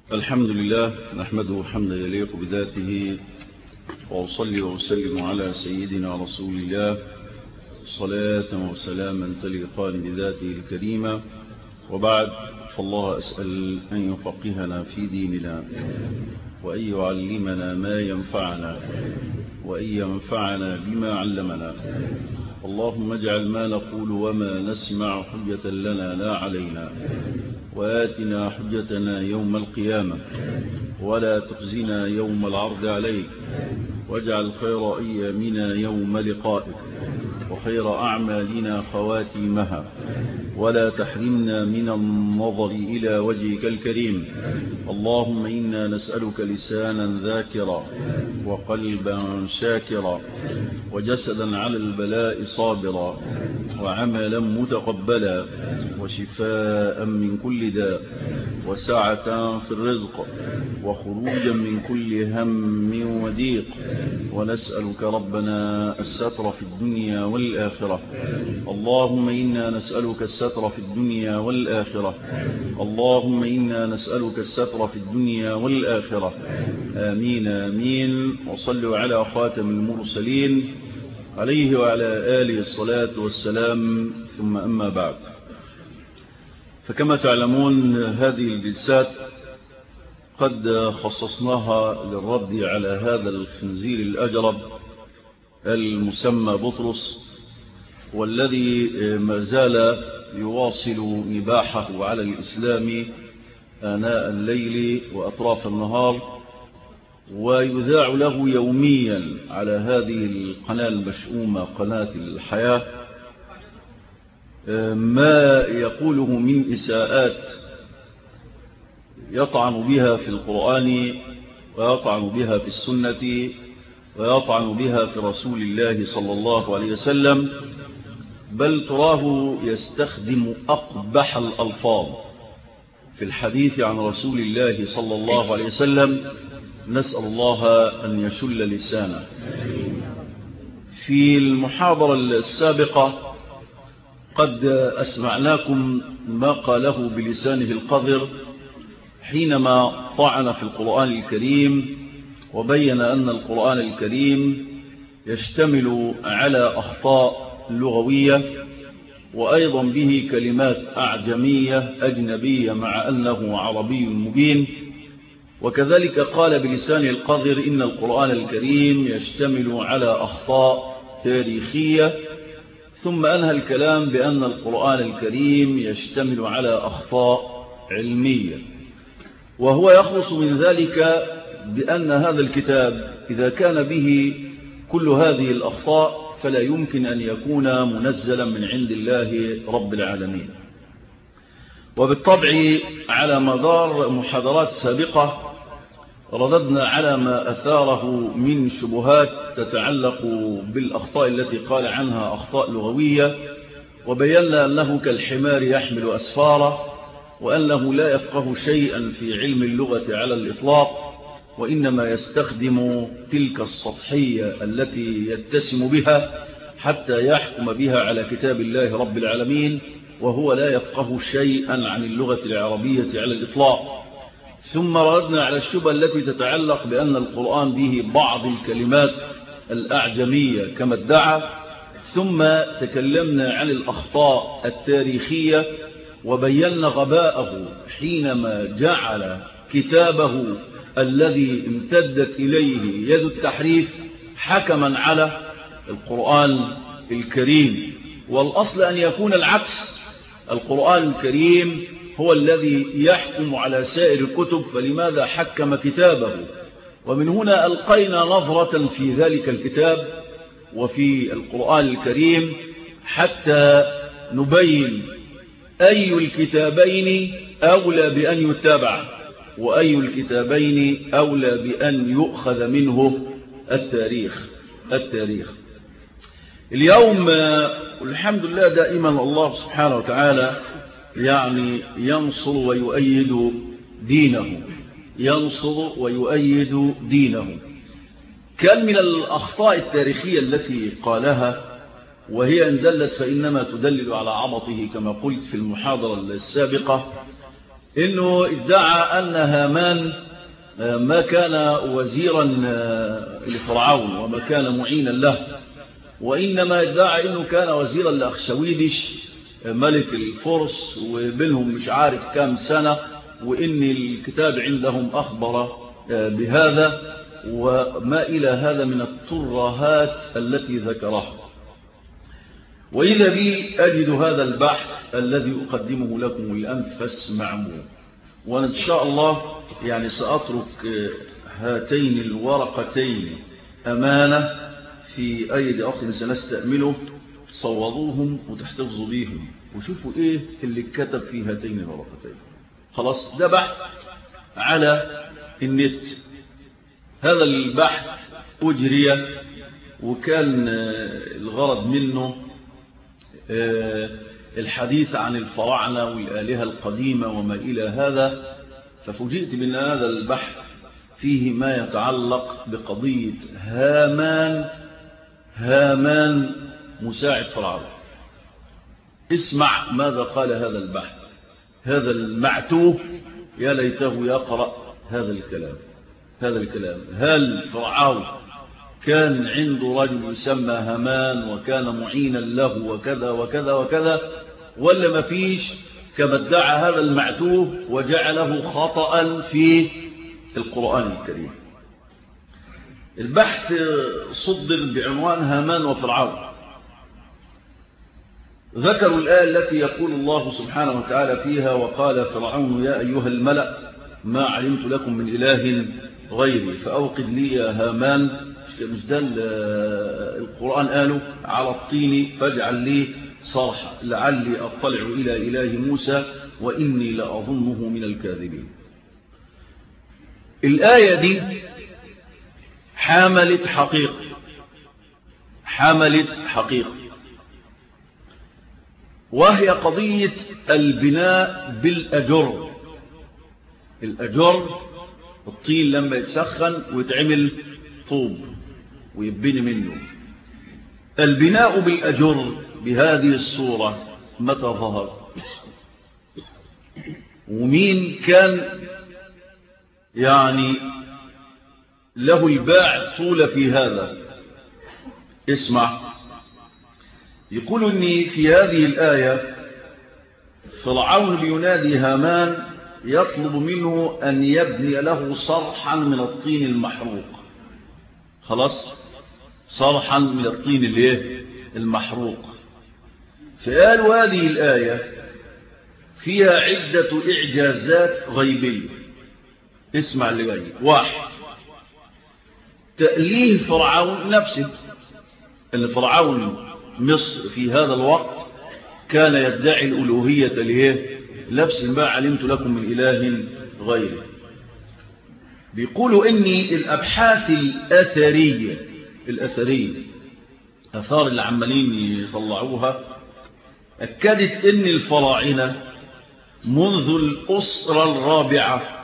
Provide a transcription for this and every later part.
الحمد لله نحمده حمدا يليق بذاته وأصلي وأسلم على سيدنا رسول الله صلاة وسلاما تليقان بذاته الكريمة وبعد فالله أسأل أن يفقهنا في ديننا وأن يعلمنا ما ينفعنا وأن ينفعنا بما علمنا اللهم اجعل ما نقول وما نسمع حجة لنا لا علينا وآتنا حجتنا يوم القيامة ولا تخزنا يوم العرض عليك واجعل خير أيامنا يوم لقائك وخير أعمالنا خواتيمها ولا تحرمنا من النظر إلى وجهك الكريم اللهم إنا نسألك لسانا ذاكرا وقلبا شاكرا وجسدا على البلاء صابرا وعملا متقبلا وشفاء من كل داء وسعة في الرزق وخروجا من كل هم وضيق ونسألك ربنا الستر في الدنيا والآخرة اللهم إنا نسألك الستر في الدنيا والآخرة اللهم إنا نسألك الستر في الدنيا والآخرة آمين آمين وصلوا على خاتم المرسلين عليه وعلى آله الصلاة والسلام ثم أما بعد فكما تعلمون هذه الجلسات قد خصصناها للرد على هذا الخنزير الأجرب المسمى بطرس والذي ما زال يواصل نباحه على الإسلام آناء الليل وأطراف النهار ويذاع له يوميا على هذه القناة المشؤومة قناة الحياة ما يقوله من إساءات يطعن بها في القرآن ويطعن بها في السنة ويطعن بها في رسول الله صلى الله عليه وسلم بل تراه يستخدم أقبح الألفاظ في الحديث عن رسول الله صلى الله عليه وسلم نسأل الله أن يشل لسانه في المحاضرة السابقة قد أسمعناكم ما قاله بلسانه القذر حينما طعن في القرآن الكريم وبين أن القرآن الكريم يشتمل على أخطاء لغوية وأيضا به كلمات أعجمية أجنبية مع أنه عربي مبين وكذلك قال بلسان القذر إن القرآن الكريم يشتمل على أخطاء تاريخية ثم أنهى الكلام بأن القرآن الكريم يشتمل على أخطاء علمية وهو يخلص من ذلك بأن هذا الكتاب إذا كان به كل هذه الأخطاء فلا يمكن أن يكون منزلا من عند الله رب العالمين وبالطبع على مدار محاضرات سابقة رددنا على ما أثاره من شبهات تتعلق بالأخطاء التي قال عنها أخطاء لغوية وبينا أنه كالحمار يحمل أسفاره وأنه لا يفقه شيئا في علم اللغة على الإطلاق وإنما يستخدم تلك السطحية التي يتسم بها حتى يحكم بها على كتاب الله رب العالمين وهو لا يفقه شيئا عن اللغة العربية على الإطلاق ثم ردنا على الشبه التي تتعلق بأن القرآن به بعض الكلمات الأعجمية كما ادعى ثم تكلمنا عن الأخطاء التاريخية وبينا غباءه حينما جعل كتابه الذي امتدت إليه يد التحريف حكما على القرآن الكريم والأصل أن يكون العكس القرآن الكريم هو الذي يحكم على سائر الكتب فلماذا حكم كتابه ومن هنا ألقينا نظرة في ذلك الكتاب وفي القرآن الكريم حتى نبين أي الكتابين أولى بأن يتبع وأي الكتابين أولى بأن يؤخذ منه التاريخ التاريخ اليوم والحمد لله دائما الله سبحانه وتعالى يعني ينصر ويؤيد دينه ينصر ويؤيد دينه كان من الأخطاء التاريخية التي قالها وهي إن دلت فإنما تدلل على عبطه كما قلت في المحاضرة السابقة انه ادعى ان هامان ما كان وزيرا لفرعون وما كان معينا له وإنما ادعى أنه كان وزيرا لأخشويدش ملك الفرس وبينهم مش عارف كام سنة وإن الكتاب عندهم أخبر بهذا وما إلى هذا من الترهات التي ذكرها وإذا بي أجد هذا البحث الذي أقدمه لكم الآن فاسمعوه وأنا إن شاء الله يعني سأترك هاتين الورقتين أمانة في أيدي أخ سنستأمله صوروهم وتحتفظوا بيهم وشوفوا إيه اللي كتب في هاتين الورقتين خلاص ده بحث على النت هذا البحث أجري وكان الغرض منه الحديث عن الفراعنة والآلهة القديمة وما إلى هذا ففوجئت بأن هذا البحث فيه ما يتعلق بقضية هامان هامان مساعد فرعون اسمع ماذا قال هذا البحث هذا المعتوه يا ليته يقرأ هذا الكلام هذا الكلام هل فرعون كان عنده رجل يسمى هامان وكان معينا له وكذا وكذا وكذا ولا ما فيش كما ادعى هذا المعتوه وجعله خطأ في القرآن الكريم البحث صدر بعنوان هامان وفرعون ذكروا الآية التي يقول الله سبحانه وتعالى فيها وقال فرعون يا أيها الملأ ما علمت لكم من إله غيري فأوقد لي يا هامان مش ده القرآن قالوا على الطين فاجعل لي صرحا لعلي أطلع إلى إله موسى وإني لأظنه من الكاذبين الآية دي حاملت حقيقة حملت حقيقة وهي قضية البناء بالأجر الأجر الطين لما يتسخن ويتعمل طوب ويبني منه البناء بالأجر بهذه الصورة متى ظهر ومين كان يعني له الباع طول في هذا اسمع يقول اني في هذه الآية فرعون لينادي هامان يطلب منه أن يبني له صرحا من الطين المحروق خلاص صرحا من الطين الايه المحروق فقالوا هذه الآية فيها عدة إعجازات غيبية اسمع اللي جاي واحد تأليه فرعون نفسه أن فرعون مصر في هذا الوقت كان يدعي الألوهية ليه نفس ما علمت لكم من إله غيره بيقولوا إني الأبحاث الأثرية الأثرية أثار اللي عمالين يطلعوها أكدت إن الفراعنة منذ الأسرة الرابعة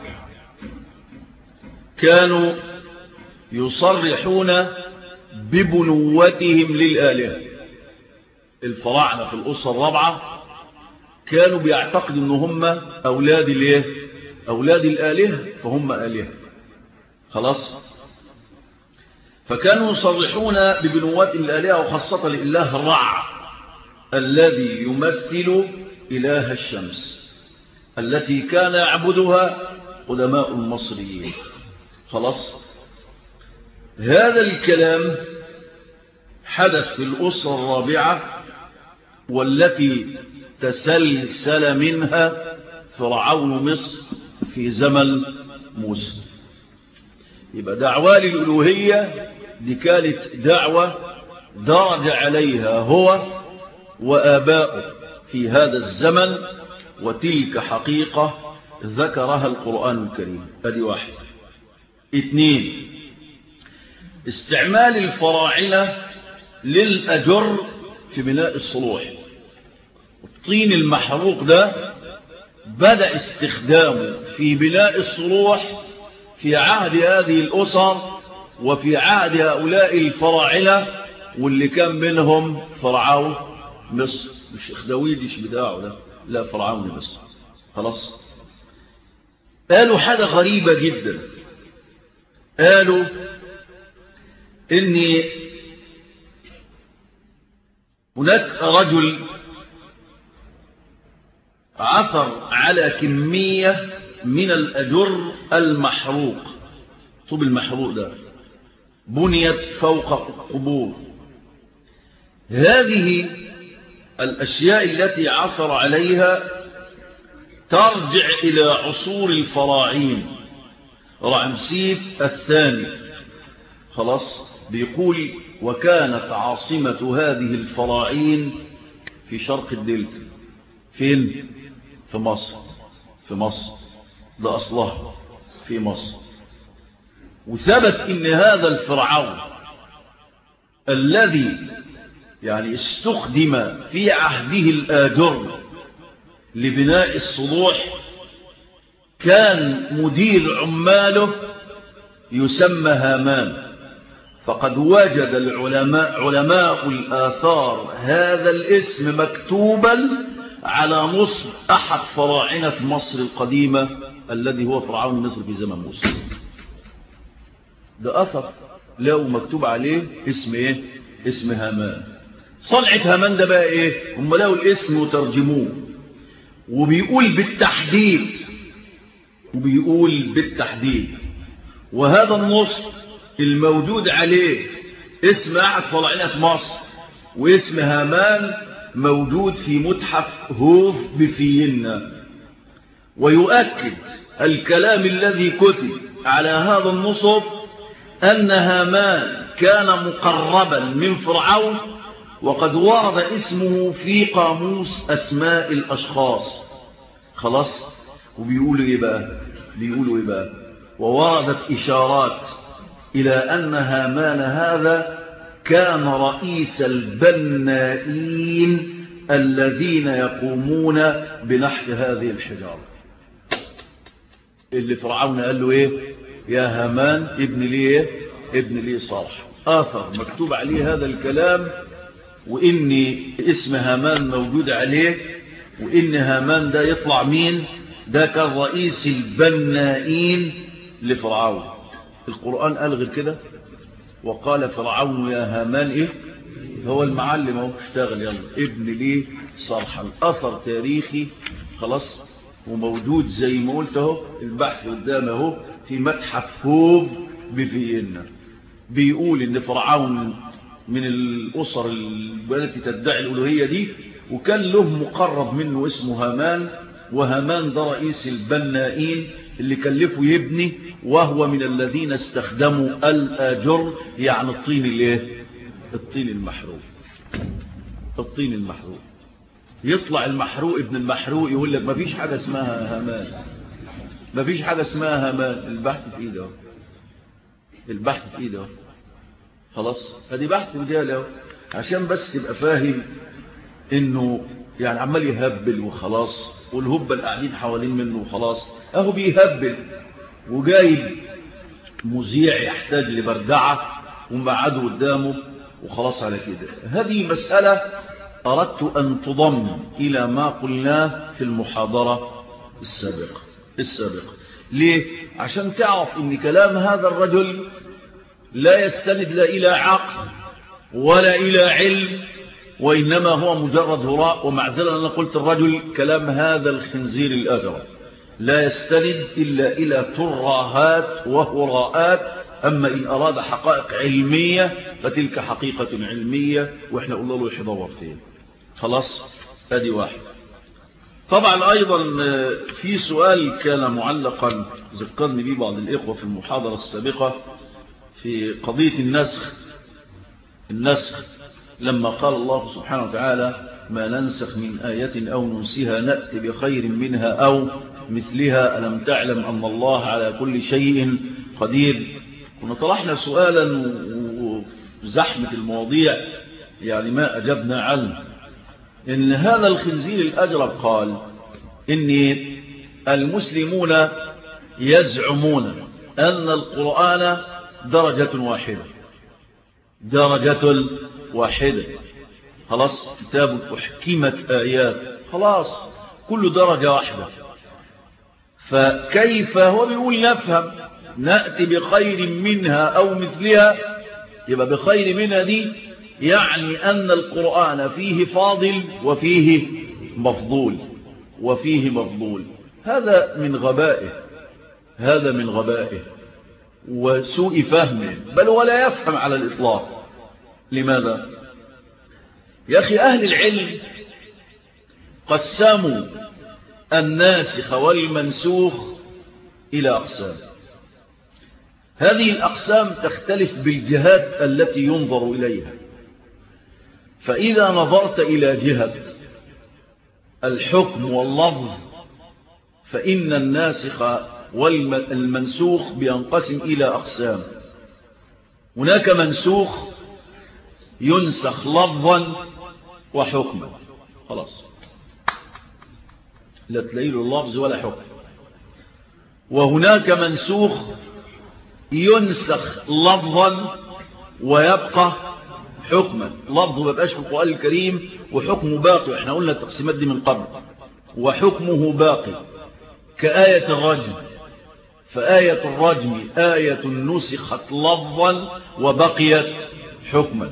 كانوا يصرحون ببنوتهم للآلهة الفراعنة في الأسرة الرابعة كانوا بيعتقدوا ان هم أولاد الايه أولاد الآلهة فهم آلهة خلاص فكانوا يصرحون ببنواتهم الآلهة وخاصة لله الرع الذي يمثل إله الشمس التي كان يعبدها قدماء المصريين خلاص هذا الكلام حدث في الأسرة الرابعة والتي تسلسل منها فرعون مصر في زمن موسى يبقى دعوة للألوهية دي كانت دعوة درج عليها هو وآباؤه في هذا الزمن وتلك حقيقة ذكرها القرآن الكريم هذه واحد اثنين استعمال الفراعنة للأجر في بناء الصلوح الطين المحروق ده بدأ استخدامه في بناء الصلوح في عهد هذه الأسر وفي عهد هؤلاء الفراعنة واللي كان منهم فرعون مصر مش اخدويدش بتاعه ده لا فرعون مصر خلاص قالوا حاجة غريبة جدا قالوا إن هناك رجل عثر على كمية من الأجر المحروق طوب المحروق ده بنيت فوق القبور هذه الأشياء التي عثر عليها ترجع إلى عصور الفراعين رعمسيس الثاني خلاص بيقول وكانت عاصمة هذه الفراعين في شرق الدلتا فين في مصر في مصر ده أصلها في مصر وثبت ان هذا الفرعون الذي يعني استخدم في عهده الآجر لبناء الصلوح كان مدير عماله يسمى هامان فقد وجد العلماء علماء الآثار هذا الاسم مكتوبا على نصب أحد فراعنة مصر القديمة الذي هو فرعون مصر في زمن موسى ده أثر لو مكتوب عليه اسم ايه اسم هامان صنعة هامان ده بقى ايه هم لقوا الاسم وترجموه وبيقول بالتحديد وبيقول بالتحديد وهذا النص الموجود عليه اسم أحد فراعنة مصر واسم هامان موجود في متحف هوف بفيينا ويؤكد الكلام الذي كتب على هذا النصب أن هامان كان مقربا من فرعون وقد ورد اسمه في قاموس أسماء الأشخاص خلاص وبيقولوا إيه بقى بيقولوا إيه بقى ووردت إشارات إلى أن هامان هذا كان رئيس البنائين الذين يقومون بنحت هذه الحجارة اللي فرعون قال له ايه يا هامان ابن لي ايه ابن لي صالح آثر مكتوب عليه هذا الكلام وإن اسم هامان موجود عليه وإن هامان ده يطلع مين ده كان رئيس البنائين لفرعون القرآن قال غير كده وقال فرعون يا هامان ايه هو المعلم اهو اشتغل يلا ابن ليه صرحا اثر تاريخي خلاص وموجود زي ما قلت اهو البحث قدامه اهو في متحف هوب بفيينا بيقول ان فرعون من الاسر التي تدعي الالوهيه دي وكان له مقرب منه اسمه هامان وهامان ده رئيس البنائين اللي كلفه يبني وهو من الذين استخدموا الآجر يعني الطين الايه الطين المحروق الطين المحروق يطلع المحروق ابن المحروق يقول لك مفيش حاجة اسمها هامان مفيش حاجة اسمها هامان البحث في ايده البحث في ايده خلاص ادي بحث رجال اهو عشان بس تبقى فاهم انه يعني عمال يهبل وخلاص والهبة اللي قاعدين حوالين منه وخلاص اهو بيهبل وجايب مذيع يحتاج لبردعة ومقعده قدامه وخلاص على كده هذه مسألة أردت أن تضم إلى ما قلناه في المحاضرة السابقة السابقة ليه؟ عشان تعرف ان كلام هذا الرجل لا يستند لا إلى عقل ولا إلى علم وإنما هو مجرد هراء ومعذرة أنا قلت الرجل كلام هذا الخنزير الأجر لا يستند إلا إلى ترهات وهراءات أما إن أراد حقائق علمية فتلك حقيقة علمية وإحنا قلنا له يحضور فين خلاص هذه واحد طبعا أيضا في سؤال كان معلقا ذكرني به بعض الإخوة في المحاضرة السابقة في قضية النسخ النسخ لما قال الله سبحانه وتعالى ما ننسخ من آية أو ننسها نأتي بخير منها أو مثلها ألم تعلم أن الله على كل شيء قدير كنا طرحنا سؤالا وزحمة المواضيع يعني ما أجبنا عنه إن هذا الخنزير الأجرب قال إن المسلمون يزعمون أن القرآن درجة واحدة درجة واحدة خلاص كتاب أحكمت آيات خلاص كل درجة واحدة فكيف هو بيقول نفهم نأتي بخير منها أو مثلها يبقى بخير منها دي يعني أن القرآن فيه فاضل وفيه مفضول وفيه مفضول هذا من غبائه هذا من غبائه وسوء فهمه بل ولا يفهم على الإطلاق لماذا يا أخي أهل العلم قسموا الناسخ والمنسوخ إلى أقسام هذه الأقسام تختلف بالجهات التي ينظر إليها فإذا نظرت إلى جهة الحكم واللفظ فإن الناسخ والمنسوخ بينقسم إلى أقسام هناك منسوخ ينسخ لفظا وحكما خلاص لا تلاقي له اللفظ ولا حكم وهناك منسوخ ينسخ لفظا ويبقى حكما لفظه ما بقاش في القرآن الكريم وحكمه باقي احنا قلنا التقسيمات دي من قبل وحكمه باقي كآية الرجم فآية الرجم آية نسخت لفظا وبقيت حكما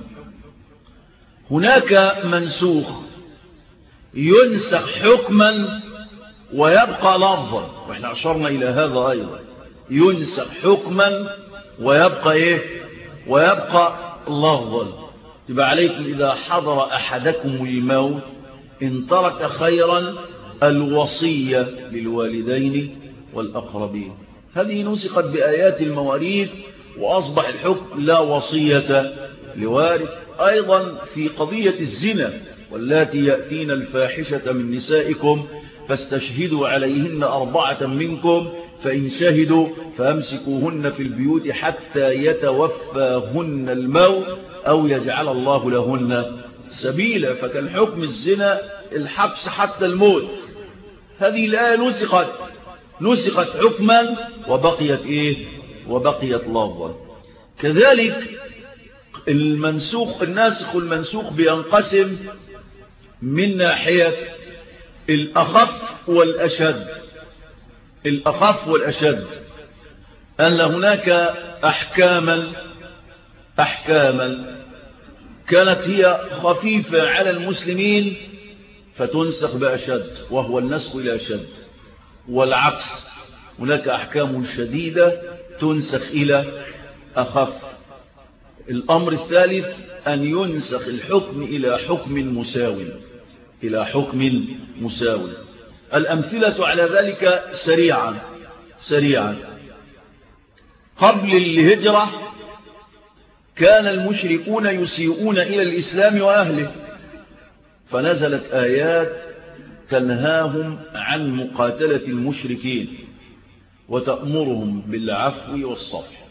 هناك منسوخ ينسخ حكما ويبقى لفظا واحنا أشرنا إلى هذا أيضا ينسخ حكما ويبقى إيه ويبقى لفظا تبقى عليكم إذا حضر أحدكم الموت إن ترك خيرا الوصية للوالدين والأقربين هذه نسخت بآيات المواريث وأصبح الحكم لا وصية لوارث أيضا في قضية الزنا واللاتي يأتين الفاحشة من نسائكم فاستشهدوا عليهن أربعة منكم فإن شهدوا فأمسكوهن في البيوت حتى يتوفاهن الموت أو يجعل الله لهن سبيلا فكان حكم الزنا الحبس حتى الموت هذه الآية نسخت نسخت حكما وبقيت إيه وبقيت لفظا كذلك المنسوخ الناسخ والمنسوخ بينقسم من ناحية الأخف والأشد الأخف والأشد أن هناك أحكاما أحكاما كانت هي خفيفة على المسلمين فتنسخ بأشد وهو النسخ إلى أشد والعكس هناك أحكام شديدة تنسخ إلى أخف الأمر الثالث أن ينسخ الحكم إلى حكم مساوي إلى حكم مساوي الأمثلة على ذلك سريعا سريعا قبل الهجرة كان المشركون يسيئون إلى الإسلام وأهله فنزلت آيات تنهاهم عن مقاتلة المشركين وتأمرهم بالعفو والصفح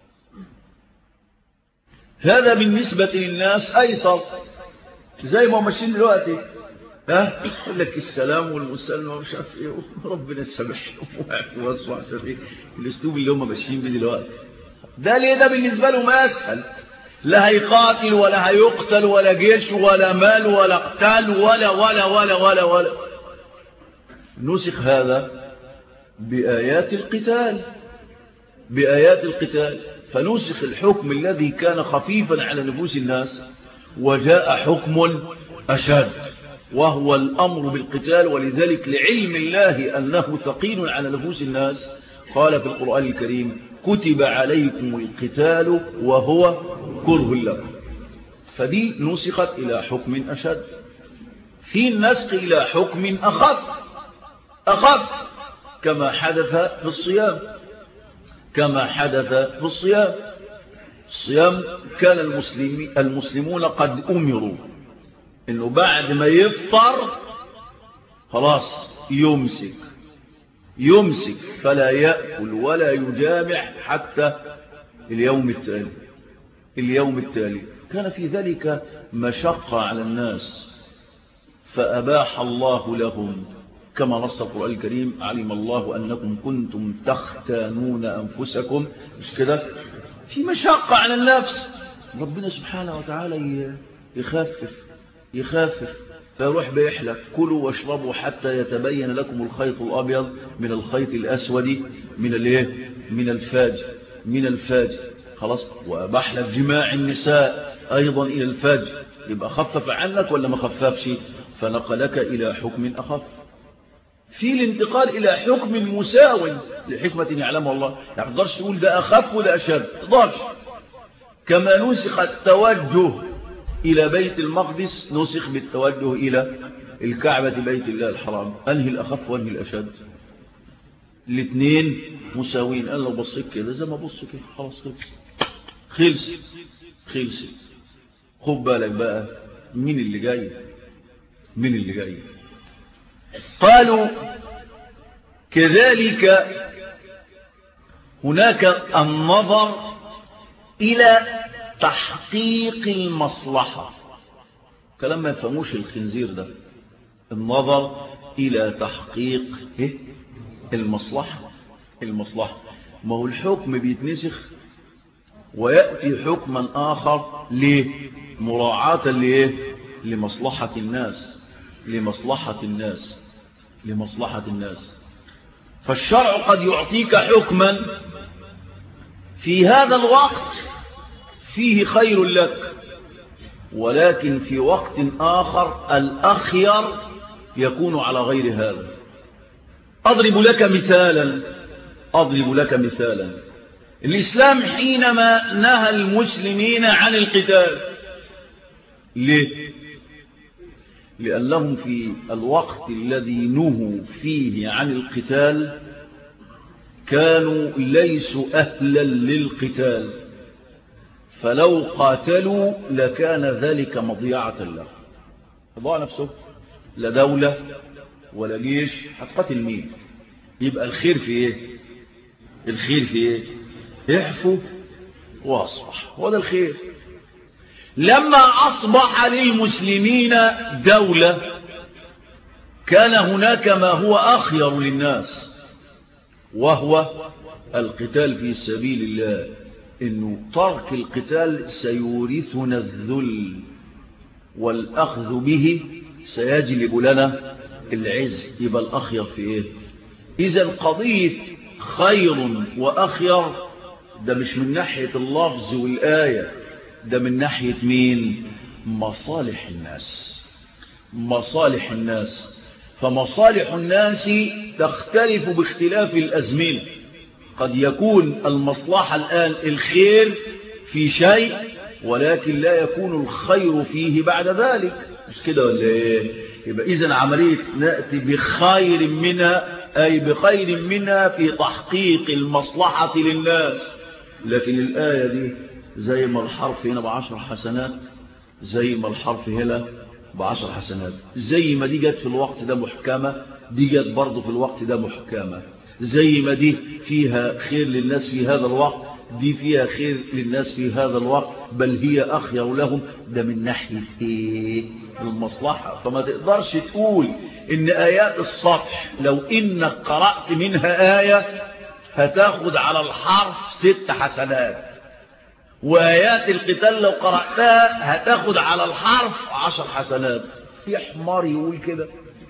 هذا بالنسبة للناس أيسر زي ما ماشيين دلوقتي ها يقول لك السلام والمسلمة ومش عارف ايه ربنا يسامحهم ويعفو ويصفح ايه الاسلوب اللي هم ماشيين بيه دلوقتي ده ليه ده بالنسبة لهم اسهل لا هيقاتل ولا هيقتل ولا جيش ولا مال ولا قتال ولا ولا ولا ولا ولا نسخ هذا بآيات القتال بآيات القتال فنسخ الحكم الذي كان خفيفا على نفوس الناس وجاء حكم أشد وهو الأمر بالقتال ولذلك لعلم الله أنه ثقيل على نفوس الناس قال في القرآن الكريم كتب عليكم القتال وهو كره لكم فدي نسخت إلى حكم أشد في النسخ إلى حكم أخف أخف كما حدث في الصيام كما حدث في الصيام الصيام كان المسلمين المسلمون قد أمروا انه بعد ما يفطر خلاص يمسك يمسك فلا يأكل ولا يجامع حتى اليوم التالي اليوم التالي كان في ذلك مشقة على الناس فأباح الله لهم كما نص القرآن الكريم علم الله أنكم كنتم تختانون أنفسكم مش كده في مشقة على النفس ربنا سبحانه وتعالى يخفف يخفف فيروح بيحلك كلوا واشربوا حتى يتبين لكم الخيط الأبيض من الخيط الأسود من الايه من الفاجر من الفاجر خلاص وأباح لك جماع النساء أيضا إلى الفجر يبقى خفف عنك ولا ما خففش فنقلك إلى حكم أخف في الانتقال إلى حكم مساو لحكمة يعلمها الله يعني تقدرش تقول ده أخف وده أشد تقدرش كما نسخ التوجه إلى بيت المقدس نسخ بالتوجه إلى الكعبة بيت الله الحرام أنهي الأخف وأنهي الأشد الاثنين مساوين قال لو بصيت كده زي ما بص كده خلاص خلص خلص خلص خد بالك بقى مين اللي جاي مين اللي جاي قالوا كذلك هناك النظر إلى تحقيق المصلحة كلام ما يفهموش الخنزير ده النظر إلى تحقيق إيه؟ المصلحة المصلحة ما هو الحكم بيتنسخ ويأتي حكما آخر ليه مراعاة ليه لمصلحة الناس لمصلحة الناس لمصلحة الناس فالشرع قد يعطيك حكما في هذا الوقت فيه خير لك ولكن في وقت آخر الأخير يكون على غير هذا أضرب لك مثالا أضرب لك مثالا الإسلام حينما نهى المسلمين عن القتال ليه لأنهم في الوقت الذي نهوا فيه عن القتال كانوا ليسوا أهلا للقتال فلو قاتلوا لكان ذلك مضيعة له ضاع نفسه لا دولة ولا جيش هتقاتل مين يبقى الخير في ايه الخير في ايه احفوا واصبح هو ده الخير لما أصبح للمسلمين دولة كان هناك ما هو أخير للناس وهو القتال في سبيل الله إنه ترك القتال سيورثنا الذل والأخذ به سيجلب لنا العز يبقى الأخير في إيه إذا قضية خير وأخير ده مش من ناحية اللفظ والآية ده من ناحية مين مصالح الناس مصالح الناس فمصالح الناس تختلف باختلاف الأزمنة قد يكون المصلحة الآن الخير في شيء ولكن لا يكون الخير فيه بعد ذلك مش كده ولا ايه يبقى إذن عملية نأتي بخير منها أي بخير منها في تحقيق المصلحة للناس لكن الآية دي زي ما الحرف هنا بعشر حسنات زي ما الحرف هنا بعشر حسنات زي ما دي جت في الوقت ده محكمة دي جت برضه في الوقت ده محكمة زي ما دي فيها خير للناس في هذا الوقت دي فيها خير للناس في هذا الوقت بل هي أخير لهم ده من ناحية إيه المصلحة فما تقدرش تقول إن آيات الصفح لو إنك قرأت منها آية هتاخد على الحرف ست حسنات وآيات القتال لو قرأتها هتاخد على الحرف عشر حسنات في حمار يقول كده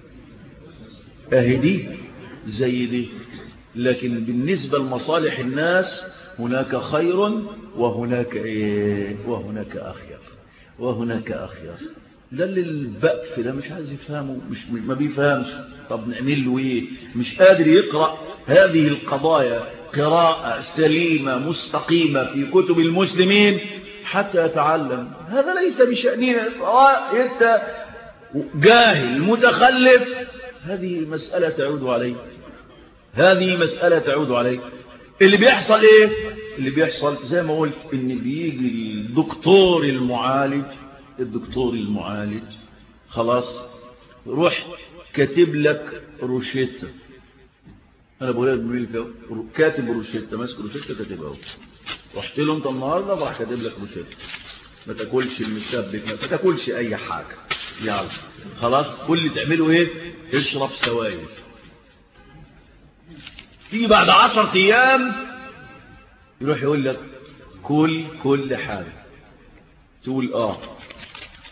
اهي دي زي دي لكن بالنسبة لمصالح الناس هناك خير وهناك ايه وهناك اخير وهناك اخير ده اللي البقف ده مش عايز يفهمه مش ما بيفهمش طب نعمل له ايه مش قادر يقرأ هذه القضايا قراءة سليمة مستقيمة في كتب المسلمين حتى يتعلم هذا ليس بشأننا انت جاهل متخلف هذه مسألة تعود عليك هذه مسألة تعود عليك اللي بيحصل ايه اللي بيحصل زي ما قلت ان بيجي الدكتور المعالج الدكتور المعالج خلاص روح كاتب لك روشيتا انا بقول لك بميل كاتب روشيتا ماسك روشيتا كاتبها اهو رحت له انت النهارده راح كاتب لك روشيتا ما تاكلش المسبك ما تاكلش اي حاجه يلا خلاص كل اللي تعمله ايه اشرب سوائل تيجي بعد عشر ايام يروح يقول لك كل كل حاجه تقول اه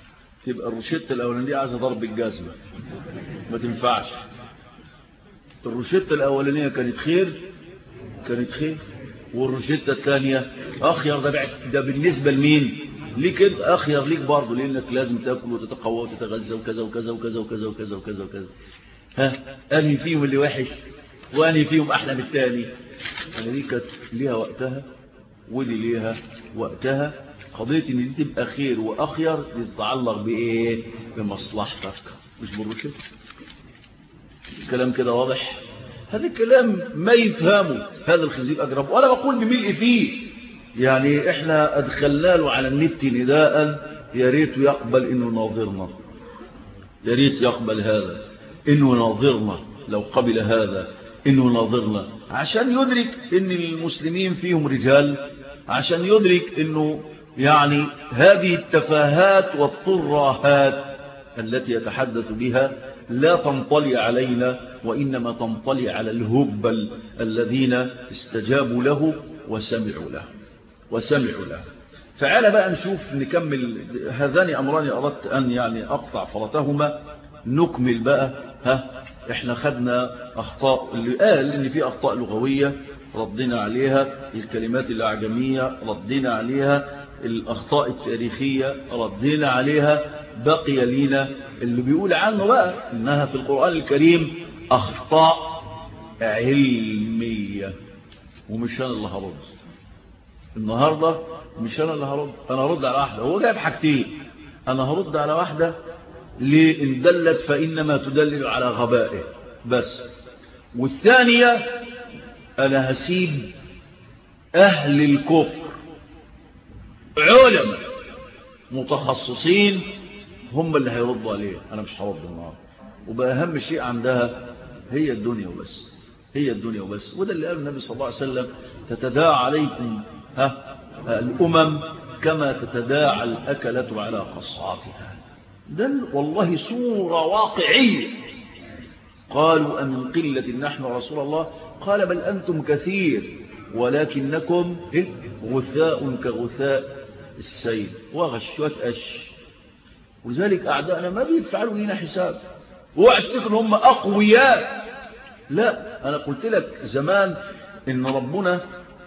تبقى الروشتة الأولانية عايزة ضرب الجزمة ما تنفعش الروشتة الأولانية كانت خير كانت خير والروشتة الثانية أخير ده, ده بالنسبة لمين ليك انت أخير ليك برضه لأنك لازم تأكل وتتقوى وتتغذى وكذا وكذا وكذا وكذا وكذا وكذا وكذا ها أنهي فيهم اللي وحش وأنهي فيهم أحلى من الثاني أنا دي كانت ليها وقتها ودي ليها وقتها قضية ان دي تبقى خير واخير دي تتعلق بايه بمصلحتك مش بالرشد الكلام كده واضح هذا الكلام ما يفهمه هذا الخزيب اجرب وانا بقول بملء فيه يعني احنا ادخلنا له على النت نداء يا ريت يقبل انه ناظرنا يا ريت يقبل هذا انه ناظرنا لو قبل هذا انه ناظرنا عشان يدرك ان المسلمين فيهم رجال عشان يدرك انه يعني هذه التفاهات والطراهات التي يتحدث بها لا تنطلي علينا وإنما تنطلي على الهبل الذين استجابوا له وسمعوا له وسمعوا له فعلى بقى نشوف نكمل هذان أمران أردت أن يعني أقطع فرتهما نكمل بقى ها احنا خدنا أخطاء اللي قال إن في أخطاء لغوية ردنا عليها الكلمات الأعجمية ردنا عليها الأخطاء التاريخية ردينا عليها بقي لينا اللي بيقول عنه بقى إنها في القرآن الكريم أخطاء علمية ومش أنا اللي هرد النهاردة مش أنا اللي هرد أنا هرد على واحدة هو جايب حاجتين أنا هرد على واحدة لإن دلت فإنما تدلل على غبائه بس والثانية أنا هسيب أهل الكفر علماء متخصصين هم اللي هيردوا عليه أنا مش هرد النهارده وبقى أهم شيء عندها هي الدنيا وبس هي الدنيا وبس وده اللي قال النبي صلى الله عليه وسلم تتداعى عليكم ها الأمم كما تتداعى الأكلة على قصعاتها ده والله صورة واقعية قالوا أمن قلة نحن رسول الله قال بل أنتم كثير ولكنكم غثاء كغثاء السيل وغش وتأش ولذلك أعدائنا ما بيفعلوا لنا حساب اوعى تفتكر هم أقوياء لا أنا قلت لك زمان إن ربنا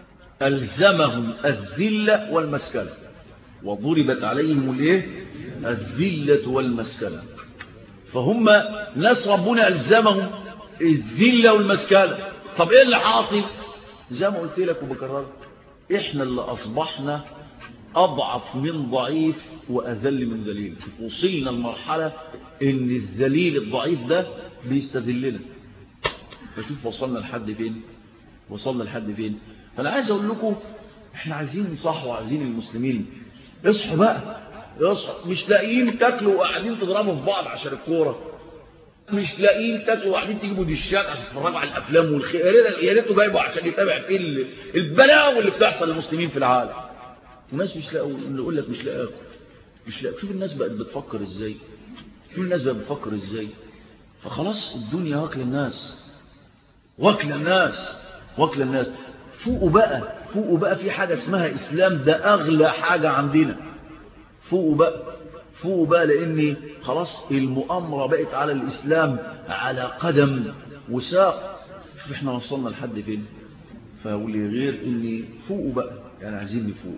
ألزمهم الذلة والمسكنة وضربت عليهم الايه الذلة والمسكنة فهم ناس ربنا ألزمهم الذلة والمسكنة طب إيه اللي حاصل زي ما قلت لك وبكررت إحنا اللي أصبحنا أضعف من ضعيف وأذل من ذليل وصلنا المرحلة إن الذليل الضعيف ده بيستذلنا فشوف وصلنا لحد فين وصلنا لحد فين فأنا عايز أقول لكم إحنا عايزين نصح وعايزين المسلمين اصحوا بقى اصحوا مش لاقيين تاكلوا وقاعدين تضربوا في بعض عشان الكورة مش لاقيين تاكلوا وقاعدين تجيبوا دشات عشان تتفرجوا على الافلام والخير يا ريته جايبه عشان يتابع في البلاوي اللي بتحصل للمسلمين في العالم الناس مش لاقوا اللي يقول لك مش لاقاكم مش لاقوا شوف الناس بقت بتفكر ازاي شوف الناس بقت بتفكر ازاي فخلاص الدنيا واكله الناس واكله الناس واكله الناس فوقوا بقى فوقوا بقى في حاجه اسمها اسلام ده اغلى حاجه عندنا فوقوا بقى فوقوا بقى لان خلاص المؤامره بقت على الاسلام على قدم وساق شوف احنا وصلنا لحد فين فولي غير اني فوقوا بقى يعني عايزين نفوق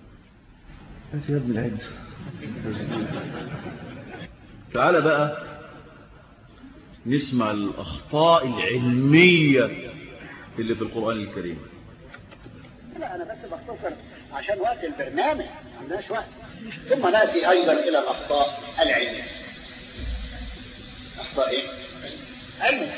انت يا ابن العد تعال بقى نسمع الأخطاء العلمية اللي في القرآن الكريم لا أنا بس بختصر عشان وقت البرنامج عندناش وقت ثم نأتي أيضا إلى الأخطاء العلمية أخطاء إيه؟ علمية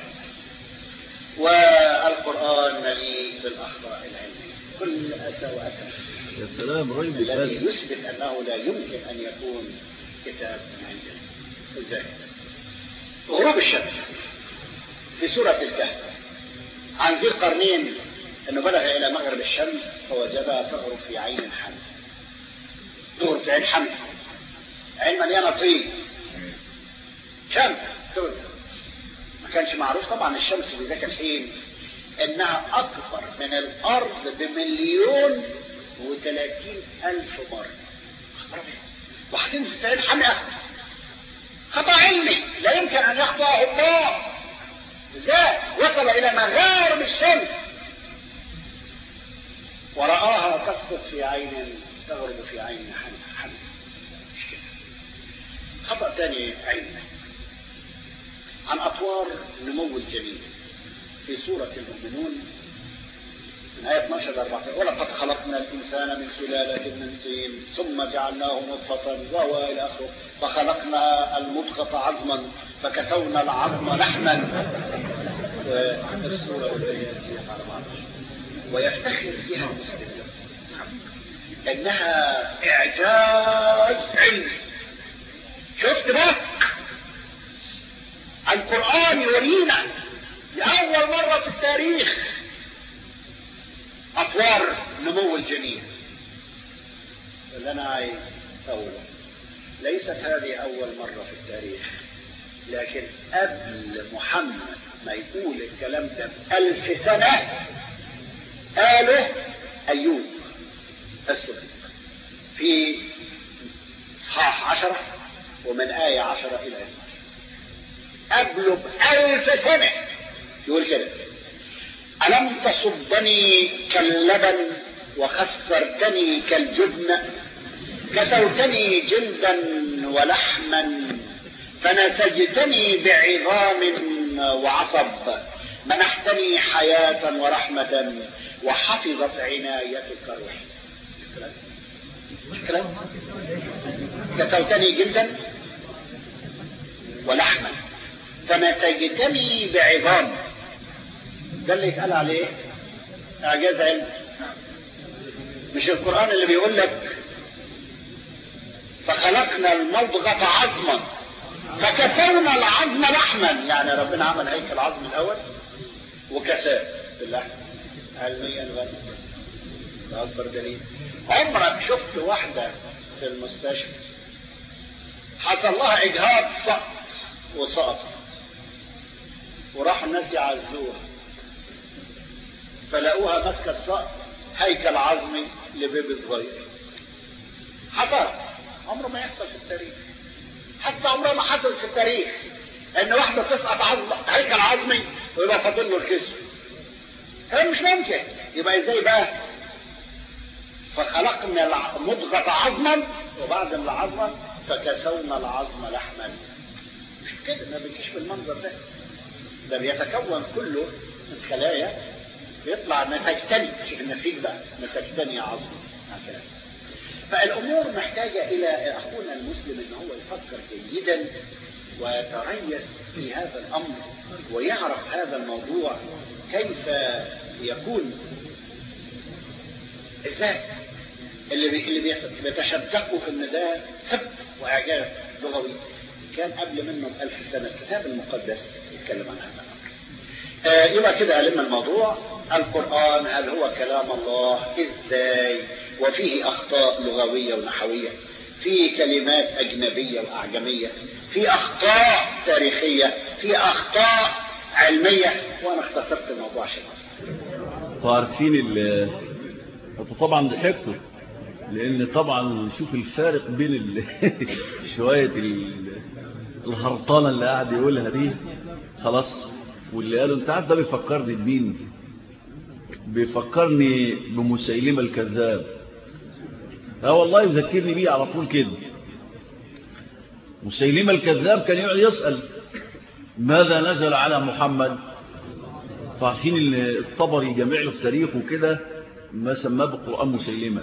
والقرآن مليء بالأخطاء العلمية كل أسى وأسى يا سلام رجل الذي الأسف يثبت أنه لا يمكن أن يكون كتاب من عند الله إزاي؟ غروب الشمس في سورة الكهف عن ذي القرنين أنه بلغ إلى مغرب الشمس فوجدها تغرب في عين حمد تغرب في عين حمد عين مليانة طين شمس تغرب ما كانش معروف طبعا الشمس في ذاك الحين انها اكبر من الارض بمليون وثلاثين الف مرة وهتنزل في عين حمئة خطأ علمي لا يمكن أن يخطئه الله ازاي وصل إلى مغارب الشمس ورآها تسقط في عين تغرب في عين حمد مش كده خطأ ثاني علمي عن أطوار نمو الجنين في سورة المؤمنون من آية 12 ل 14 ولقد خلقنا الإنسان من سلالة من طين ثم جعلناه نطفة وهو إلى آخره فخلقنا المضغة عظما فكسونا العظم لحما والسورة والآيات على بعض ويفتخر فيها المسلم إنها إعجاز علمي شفت بقى القرآن يورينا لأول مرة في التاريخ أطوار نمو الجنين اللي أنا عايز أقوله ليست هذه أول مرة في التاريخ لكن قبل محمد ما يقول الكلام ده بألف سنة قاله أيوب الصديق في إصحاح عشرة ومن آية عشرة إلى آية قبله بألف سنة يقول كده ألم تصبني كاللبن وخسرتني كالجبن كسوتني جلدا ولحما فنسجتني بعظام وعصب منحتني حياة ورحمة وحفظت عنايتك الوحيدة كسوتني جلدا ولحما فنسجتني بعظام ده اللي يتقال عليه اعجاز علم مش القرآن اللي بيقول لك فخلقنا المضغة عظما فكسونا العظم لحما يعني ربنا عمل هيكل عظم الاول وكساه باللحم علميا غني ده اكبر دليل عمرك شفت واحدة في المستشفى حصل لها اجهاض سقط وسقط وراحوا الناس يعزوها فلقوها ماسكه السقط هيكل عظمي لبيبي صغير حصل عمره ما يحصل في التاريخ حتى عمره ما حصل في التاريخ ان واحده تسقط عظم هيكل عظمي ويبقى فاضل له الكسر كلام مش ممكن يبقى ازاي بقى فخلقنا مضغة عظما وبعد العظمة فكسونا العظم لحما مش كده ما بيجيش بالمنظر ده ده بيتكون كله من خلايا يطلع نسجتني شوف النسيج بقى نسجتني عظم هكذا فالامور محتاجه الى اخونا المسلم ان هو يفكر جيدا ويتريث في هذا الامر ويعرف هذا الموضوع كيف يكون ازاي اللي بي اللي بيتشدقوا ان ده سب واعجاز لغوي كان قبل منه بألف سنة الكتاب المقدس يتكلم عن هذا الأمر آه يبقى كده علمنا الموضوع القرآن هل هو كلام الله ازاي وفيه أخطاء لغوية ونحوية في كلمات أجنبية وأعجمية في أخطاء تاريخية في أخطاء علمية وأنا اختصرت الموضوع عشان عارفين ال انتوا طبعا ضحكتوا لان طبعا شوف الفارق بين ال... شويه ال... الهرطانه اللي قاعد يقولها دي خلاص واللي قالوا انت عارف ده بيفكرني بمين بيفكرني بمسيلمه الكذاب اه والله يذكرني بيه على طول كده مسيلمه الكذاب كان يقعد يسال ماذا نزل على محمد فعارفين ان الطبري جامع له في تاريخه كده ما سماه بالقران مسيلمه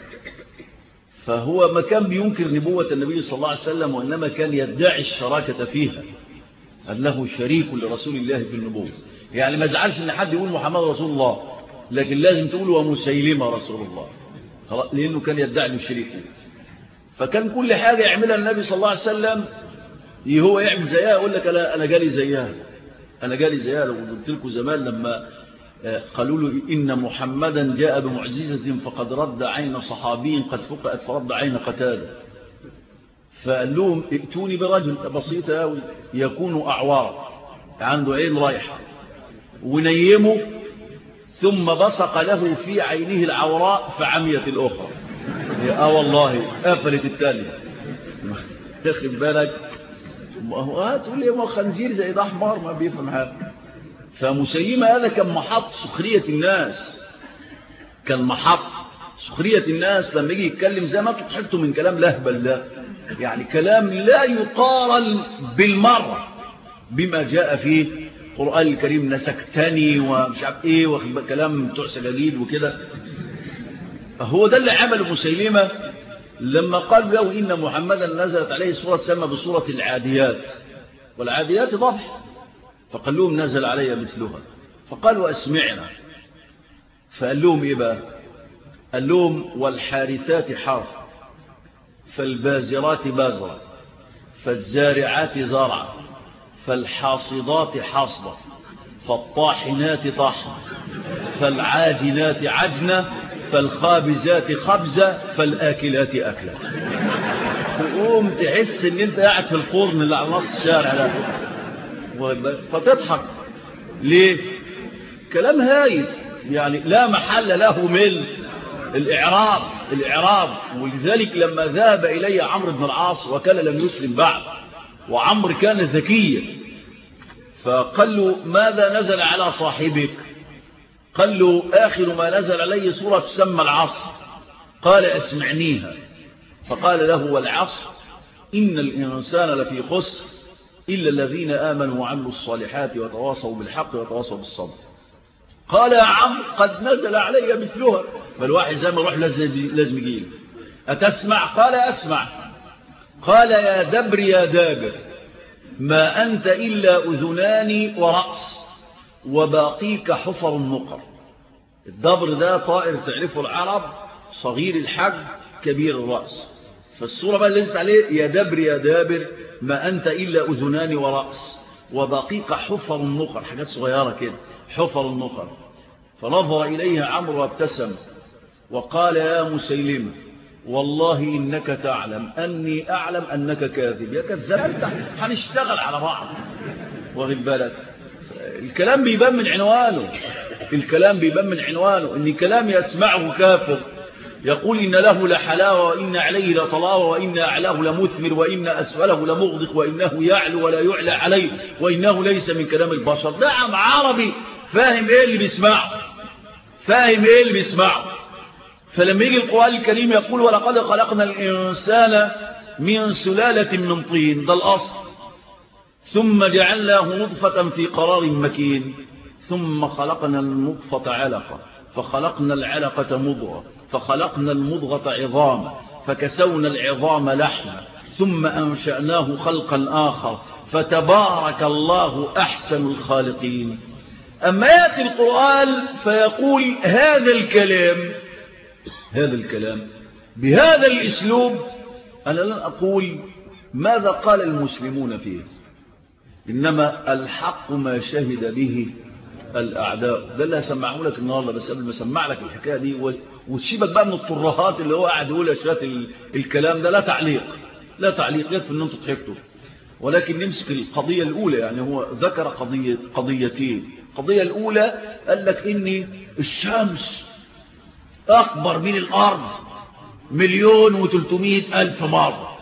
فهو ما كان بينكر نبوة النبي صلى الله عليه وسلم وإنما كان يدعي الشراكة فيها أنه شريك لرسول الله في النبوة يعني ما زعلش أن حد يقول محمد رسول الله لكن لازم تقول ومسيلمة رسول الله لأنه كان يدعي له شريك فكان كل حاجة يعملها النبي صلى الله عليه وسلم هو يعمل زيها يقول لك لا أنا جالي زيها أنا جالي زيها لو قلت لكم زمان لما قالوا له إن محمدا جاء بمعجزة فقد رد عين صحابي قد فقأت فرد عين قتاده فقال لهم ائتوني برجل بسيط أوي يكون أعوار عنده عين رايحة ونيمه ثم بصق له في عينه العوراء فعميت الأخرى اه والله قفلت التانية تاخد بالك هتقول لي ما خنزير زي ده حمار ما بيفهم حاجه فمسيلمة هذا كان محط سخرية الناس كان محط سخرية الناس لما يجي يتكلم زي ما تضحكتوا من كلام لهبل ده يعني كلام لا يقارن بالمرة بما جاء في القرآن الكريم نسكتني ومش عارف ايه وكلام بتوع سجاجيد وكده هو ده اللي عمله مسيلمة لما قال له إن محمدا نزلت عليه سورة سمى بسورة العاديات والعاديات ضبح فقال لهم نزل علي مثلها فقالوا أسمعنا فقال لهم إيه بقى قال لهم والحارثات حرف فالبازرات بازرة فالزارعات زرعا فالحاصدات حصبة فالطاحنات طحن فالعاجنات عجنة فالخابزات خبزة فالآكلات أكلة تقوم تحس ان انت قاعد في الفرن اللي على نص الشارع ده فتضحك ليه كلام هايف يعني لا محل له من الإعراب الإعراب ولذلك لما ذهب إلي عمرو بن العاص وكان لم يسلم بعد وعمرو كان ذكيا فقال له ماذا نزل على صاحبك قال له آخر ما نزل عليه سورة تسمى العصر قال أسمعنيها فقال له والعصر إن الإنسان لفي خسر إلا الذين آمنوا وعملوا الصالحات وتواصوا بالحق وتواصوا بالصبر قال يا عم قد نزل علي مثلها فالواحد زي ما روح لازم يجيل أتسمع قال أسمع قال يا دبر يا دابر ما أنت إلا أذنان ورأس وباقيك حفر النقر الدبر ده طائر تعرفه العرب صغير الحجم كبير الرأس فالصورة بقى اللي نزلت عليه يا دبر يا دابر ما أنت إلا أذنان ورأس وباقيك حفر النقر حاجات صغيرة كده حفر النقر فنظر إليها عمرو وابتسم وقال يا مسيلمة والله إنك تعلم أني أعلم أنك كاذب يا كذاب أنت هنشتغل على بعض واخد بالك الكلام بيبان من عنوانه الكلام بيبان من عنوانه إن كلام يسمعه كافر يقول إن له لحلاوة وإن عليه لطلاوة وإن أعلاه لمثمر وإن أسفله لمغدق وإنه يعلو ولا يعلى عليه وإنه ليس من كلام البشر نعم عربي فاهم إيه اللي بيسمعه فاهم إيه اللي بيسمعه فلما يجي القرآن الكريم يقول ولقد خلقنا الإنسان من سلالة من طين ده الأصل ثم جعلناه نطفة في قرار مكين ثم خلقنا النطفة علقة فخلقنا العلقة مضغة فخلقنا المضغة عظاما فكسونا العظام لحما ثم أنشأناه خلقا آخر فتبارك الله أحسن الخالقين أما يأتي القرآن فيقول هذا الكلام هذا الكلام بهذا الإسلوب أنا لن أقول ماذا قال المسلمون فيه إنما الحق ما شهد به الأعداء ده اللي هسمعه لك النهاردة بس قبل ما أسمع لك الحكاية دي وتسيبك بقى من الطرهات اللي هو قاعد يقول أشياء الكلام ده لا تعليق لا تعليق يكفي أن أنتم ضحكتوا ولكن نمسك القضية الأولى يعني هو ذكر قضية قضيتين القضية الأولى قال لك إن الشمس أكبر من الأرض مليون وتلتمائة ألف مرة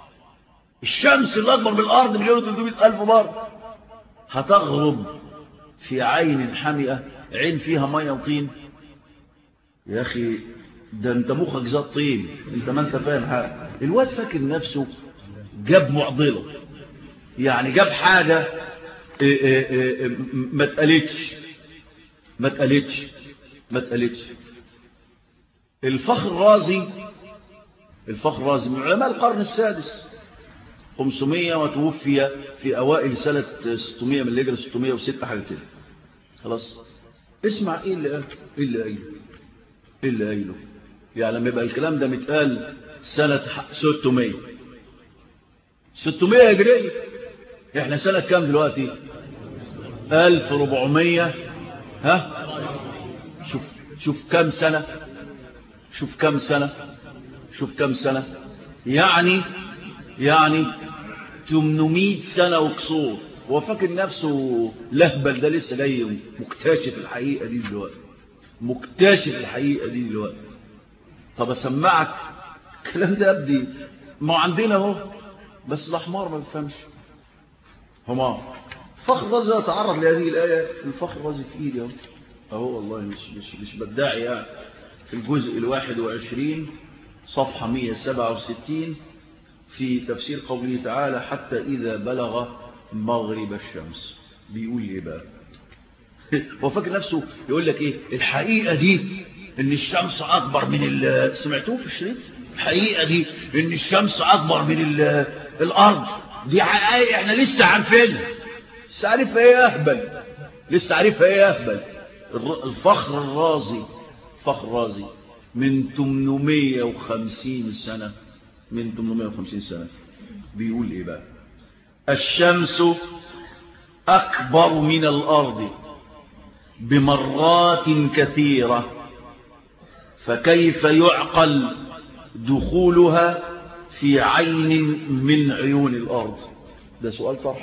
الشمس اللي أكبر من الأرض مليون وتلتمائة ألف مرة هتغرب في عين حمئة عين فيها مية وطين يا أخي ده انت مخك زاد طين انت ما انت فاهم حاجة الواد فاكر نفسه جاب معضلة يعني جاب حاجة إيه إيه إيه ما اتقالتش ما اتقالتش ما اتقالتش الفخر الرازي الفخر الرازي من علماء القرن السادس 500 وتوفي في أوائل سنة 600 من الهجرة 606 حاجة كده خلاص اسمع ايه اللي قاله ايه اللي قايله ايه اللي قايله يعني لما يبقى الكلام ده متقال سنة 600 600 هجرية احنا سنة كام دلوقتي 1400 ها شوف شوف كم سنة شوف كم سنة شوف كم سنة يعني يعني 800 سنة وكسور هو فاكر نفسه لهبل ده لسه جاي مكتشف الحقيقة دي دلوقتي مكتشف الحقيقة دي دلوقتي طب اسمعك الكلام ده ابدي ما عندنا اهو بس الاحمر ما بيفهمش حمار فخر الرازي يتعرض لهذه الآية الفخر الرازي في إيدي أهو والله مش, مش, مش بدعي يعني في الجزء الواحد وعشرين صفحة 167 في تفسير قوله تعالى حتى إذا بلغ مغرب الشمس بيقول لي بقى هو فاكر نفسه يقول لك ايه الحقيقة دي ان الشمس اكبر من سمعتوه في الشريط الحقيقة دي ان الشمس اكبر من الارض دي حقيقة احنا لسه عارفينها لسه عارفها ايه اهبل لسه عارفها ايه اهبل الفخر الرازي فخر الرازي من 850 سنة من 850 سنة بيقول ايه بقى الشمس اكبر من الارض بمرات كثيرة فكيف يعقل دخولها في عين من عيون الأرض ده سؤال طرح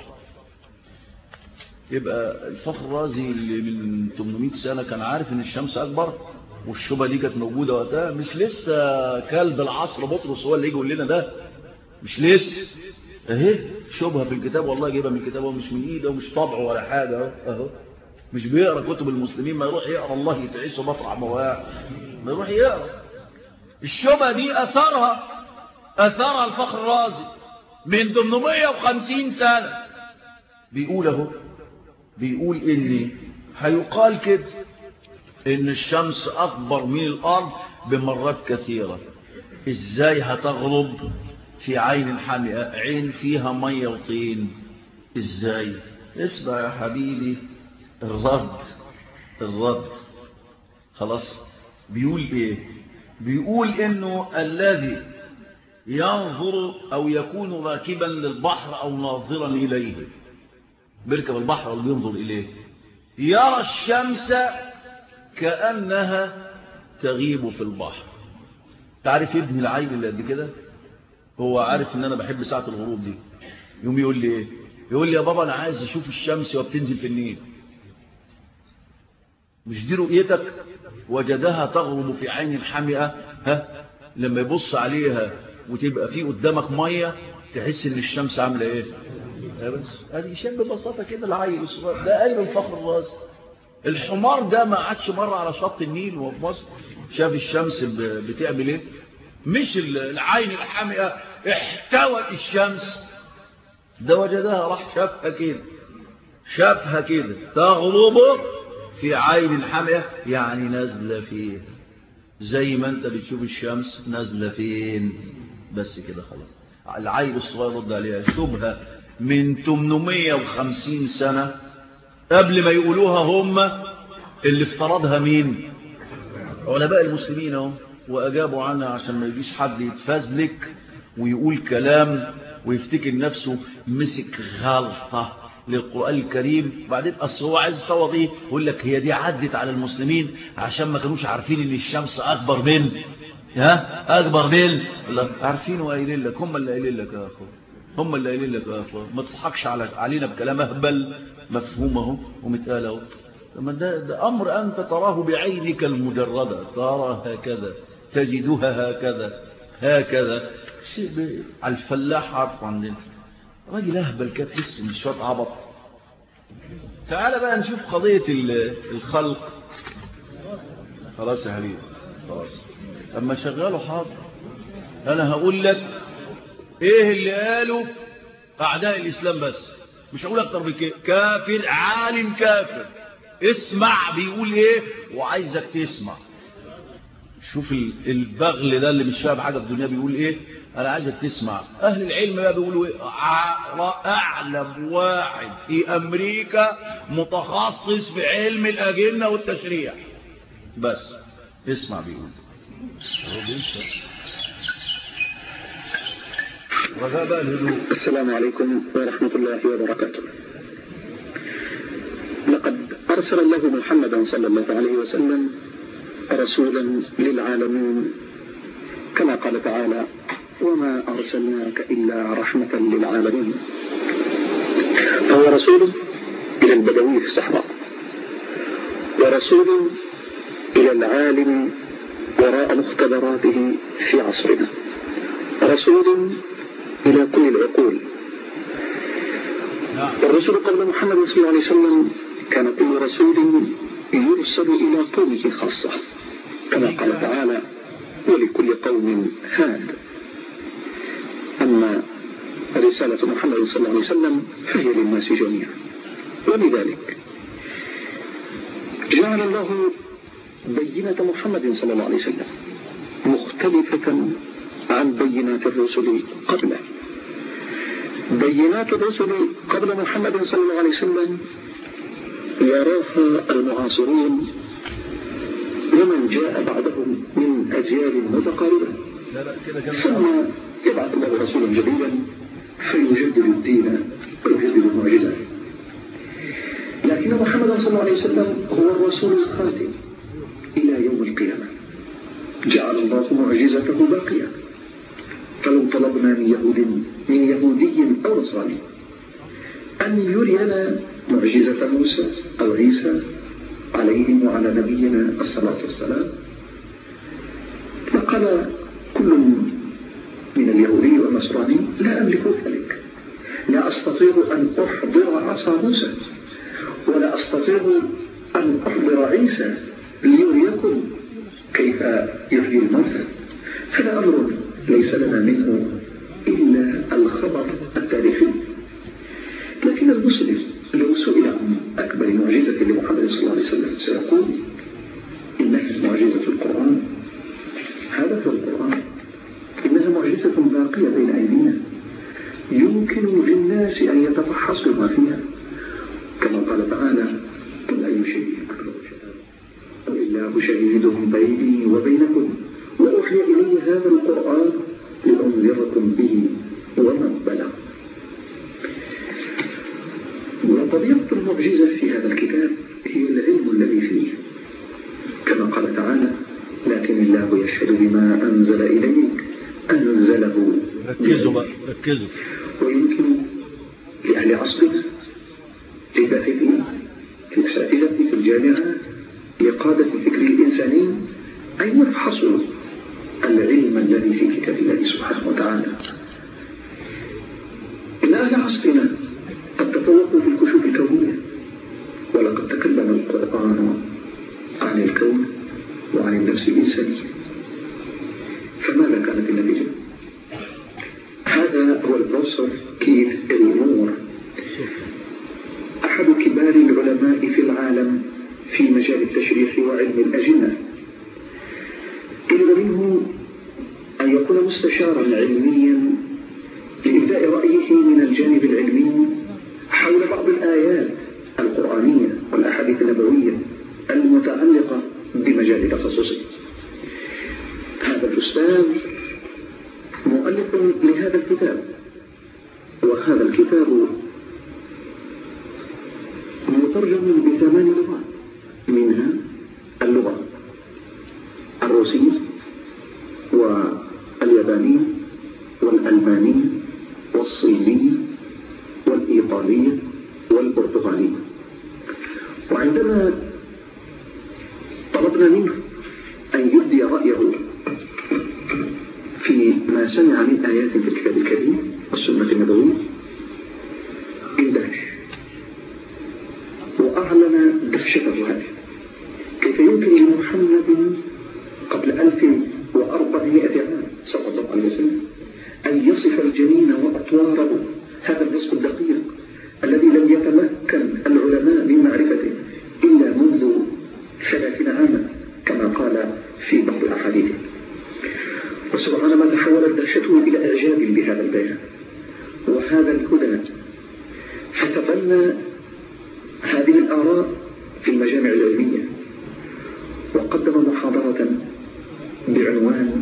يبقى الفخر الرازي اللي من 800 سنة كان عارف ان الشمس أكبر والشبهة دي كانت موجودة وقتها مش لسه كلب العصر بطرس هو اللي يجي يقول لنا ده مش لسه اهي شبهة في الكتاب والله جايبها من الكتاب ومش من ايده ومش طبعه ولا حاجة اهو اهو مش بيقرا كتب المسلمين ما يروح يقرا الله يتعيسه مطرح مواع ما يروح يقرا الشبهه دي اثرها اثرها الفخر الرازي من 850 سنه بيقول اهو بيقول ان هيقال كده ان الشمس اكبر من الارض بمرات كثيره ازاي هتغرب في عين حامئه عين فيها ميه وطين ازاي اسمع يا حبيبي الرد الرد خلاص بيقول ايه بيقول انه الذي ينظر او يكون راكبا للبحر او ناظرا اليه بيركب البحر او بينظر اليه يرى الشمس كانها تغيب في البحر تعرف ابن العين اللي قد كده هو عارف ان انا بحب ساعه الغروب دي يوم يقول لي ايه يقول لي يا بابا انا عايز اشوف الشمس وهي بتنزل في النيل مش دي رؤيتك وجدها تغرب في عين حمئة ها لما يبص عليها وتبقى في قدامك مية تحس ان الشمس عاملة ايه بس ادي شاب ببساطة كده العيل الصغير ده قلب الفخر الراس الحمار ده ما عادش مرة على شط النيل وفي مصر شاف الشمس بتعمل ايه مش العين الحمئة احتوت الشمس ده وجدها راح شافها كده شافها كده تغرب في عين حمئة يعني نازلة فيه زي ما انت بتشوف الشمس نازلة فين بس كده خلاص العين الصغير رد عليها شبهة من 850 سنة قبل ما يقولوها هم اللي افترضها مين علماء المسلمين اهو واجابوا عنها عشان ما يجيش حد يتفزلك ويقول كلام ويفتكر نفسه مسك غلطه للقرآن الكريم بعدين أصل هو عايز يصوت إيه يقول لك هي دي عدت على المسلمين عشان ما كانوش عارفين إن الشمس أكبر من ها أكبر من عارفين وقايلين لك هم اللي قايلين لك يا أخو هم اللي قايلين لك يا أخو ما تضحكش على علينا بكلام أهبل مفهوم أهو ومتقال أهو لما ده, ده أمر أنت تراه بعينك المجردة ترى هكذا تجدها هكذا هكذا شيء على الفلاح عارف عندنا راجل اهبل كده تحس مش شويه عبط تعال بقى نشوف قضيه الخلق خلاص يا حبيبي خلاص اما شغاله حاضر انا هقول لك ايه اللي قاله اعداء الاسلام بس مش هقول اكتر من كده كافر عالم كافر اسمع بيقول ايه وعايزك تسمع شوف البغل ده اللي مش فاهم حاجه في الدنيا بيقول ايه انا عايزك تسمع اهل العلم بقى بيقولوا ايه اعلم واحد في امريكا متخصص في علم الاجنه والتشريع بس اسمع بيقول رجاء بقى الهدوء السلام عليكم ورحمة الله وبركاته لقد أرسل الله محمدا صلى الله عليه وسلم رسولا للعالمين كما قال تعالى وما أرسلناك إلا رحمة للعالمين فهو رسول إلى البدوي في الصحراء ورسول إلى العالم وراء مختبراته في عصرنا رسول إلى كل العقول الرسول قبل محمد صلى الله عليه وسلم كان كل رسول يرسل إلى قومه خاصة كما قال تعالى ولكل قوم هاد أما رسالة محمد صلى الله عليه وسلم فهي للناس جميعا ولذلك جعل الله بينة محمد صلى الله عليه وسلم مختلفة عن بينات الرسل قبله بينات الرسل قبل محمد صلى الله عليه وسلم يراها المعاصرون ومن جاء بعدهم من أجيال متقاربة ثم يبعث الله رسولا جديدا فيجدد الدين ويجدد المعجزة لكن محمد صلى الله عليه وسلم هو الرسول الخاتم إلى يوم القيامة جعل الله معجزته باقية فلو طلبنا من يهود من يهودي أو نصراني أن يرينا معجزة موسى أو عيسى عليهم وعلى نبينا الصلاة والسلام فقال كل من اليهودي والنصراني لا أملك ذلك لا أستطيع أن أحضر عصا موسى ولا أستطيع أن أحضر عيسى ليريكم كيف يحيي الموتى هذا أمر ليس لنا منه إلا الخبر التاريخي لكن المسلم لو سئل عن أكبر معجزة لمحمد صلى الله عليه وسلم سيقول إنها معجزة القرآن هذا هو القرآن إنها معجزة باقية بين أيدينا يمكن للناس أن يتفحصوا ما فيها كما قال تعالى قل أي شيء أكبر شهادة قل الله شهيد بيني وبينكم وأوحي إلي هذا القرآن لأنذركم به ومن بلغ وطبيعة المعجزة في هذا الكتاب هي العلم الذي فيه كما قال تعالى لكن الله يشهد بما أنزل إليك أنزله ركزوا بقى ركزوا ويمكن لأهل عصرنا للباحثين في الأساتذة في الجامعات لقادة الفكر الإنساني أن يفحصوا العلم الذي في كتاب الله سبحانه وتعالى إن أهل عصرنا قد تفوقوا في الكشوف الكونية ولقد تكلم القرآن عن الكون وعن النفس الإنسانية فماذا كانت النتيجة؟ هذا هو البروفيسور كيث إلمور أحد كبار العلماء في العالم في مجال التشريح وعلم الأجنة طلب منه أن يكون مستشارا علميا لإبداء رأيه من الجانب العلمي حول بعض الآيات القرآنية والأحاديث النبوية المتعلقة بمجال تخصصه هذا الأستاذ مؤلف لهذا الكتاب وهذا الكتاب مترجم بثمان لغات منها اللغة الروسية واليابانية والألمانية والصينية والإيطالية والبرتغالية وعندما طلبنا منه أن يبدي رأيه في ما سمع من آيات في الكتاب الكريم والسنة النبوية اندهش وأعلن دهشته هذه كيف يمكن لمحمد قبل 1400 عام صلى الله عليه وسلم أن يصف الجنين وأطواره هذا الوصف الدقيق الذي لم يتمكن العلماء من معرفته إلا منذ ثلاثين عاما كما قال في بعض أحاديثه وسبحان ما تحولت دهشته إلى إعجاب بهذا البيان وهذا الهدى فتبنى هذه الآراء في المجامع العلمية وقدم محاضرة بعنوان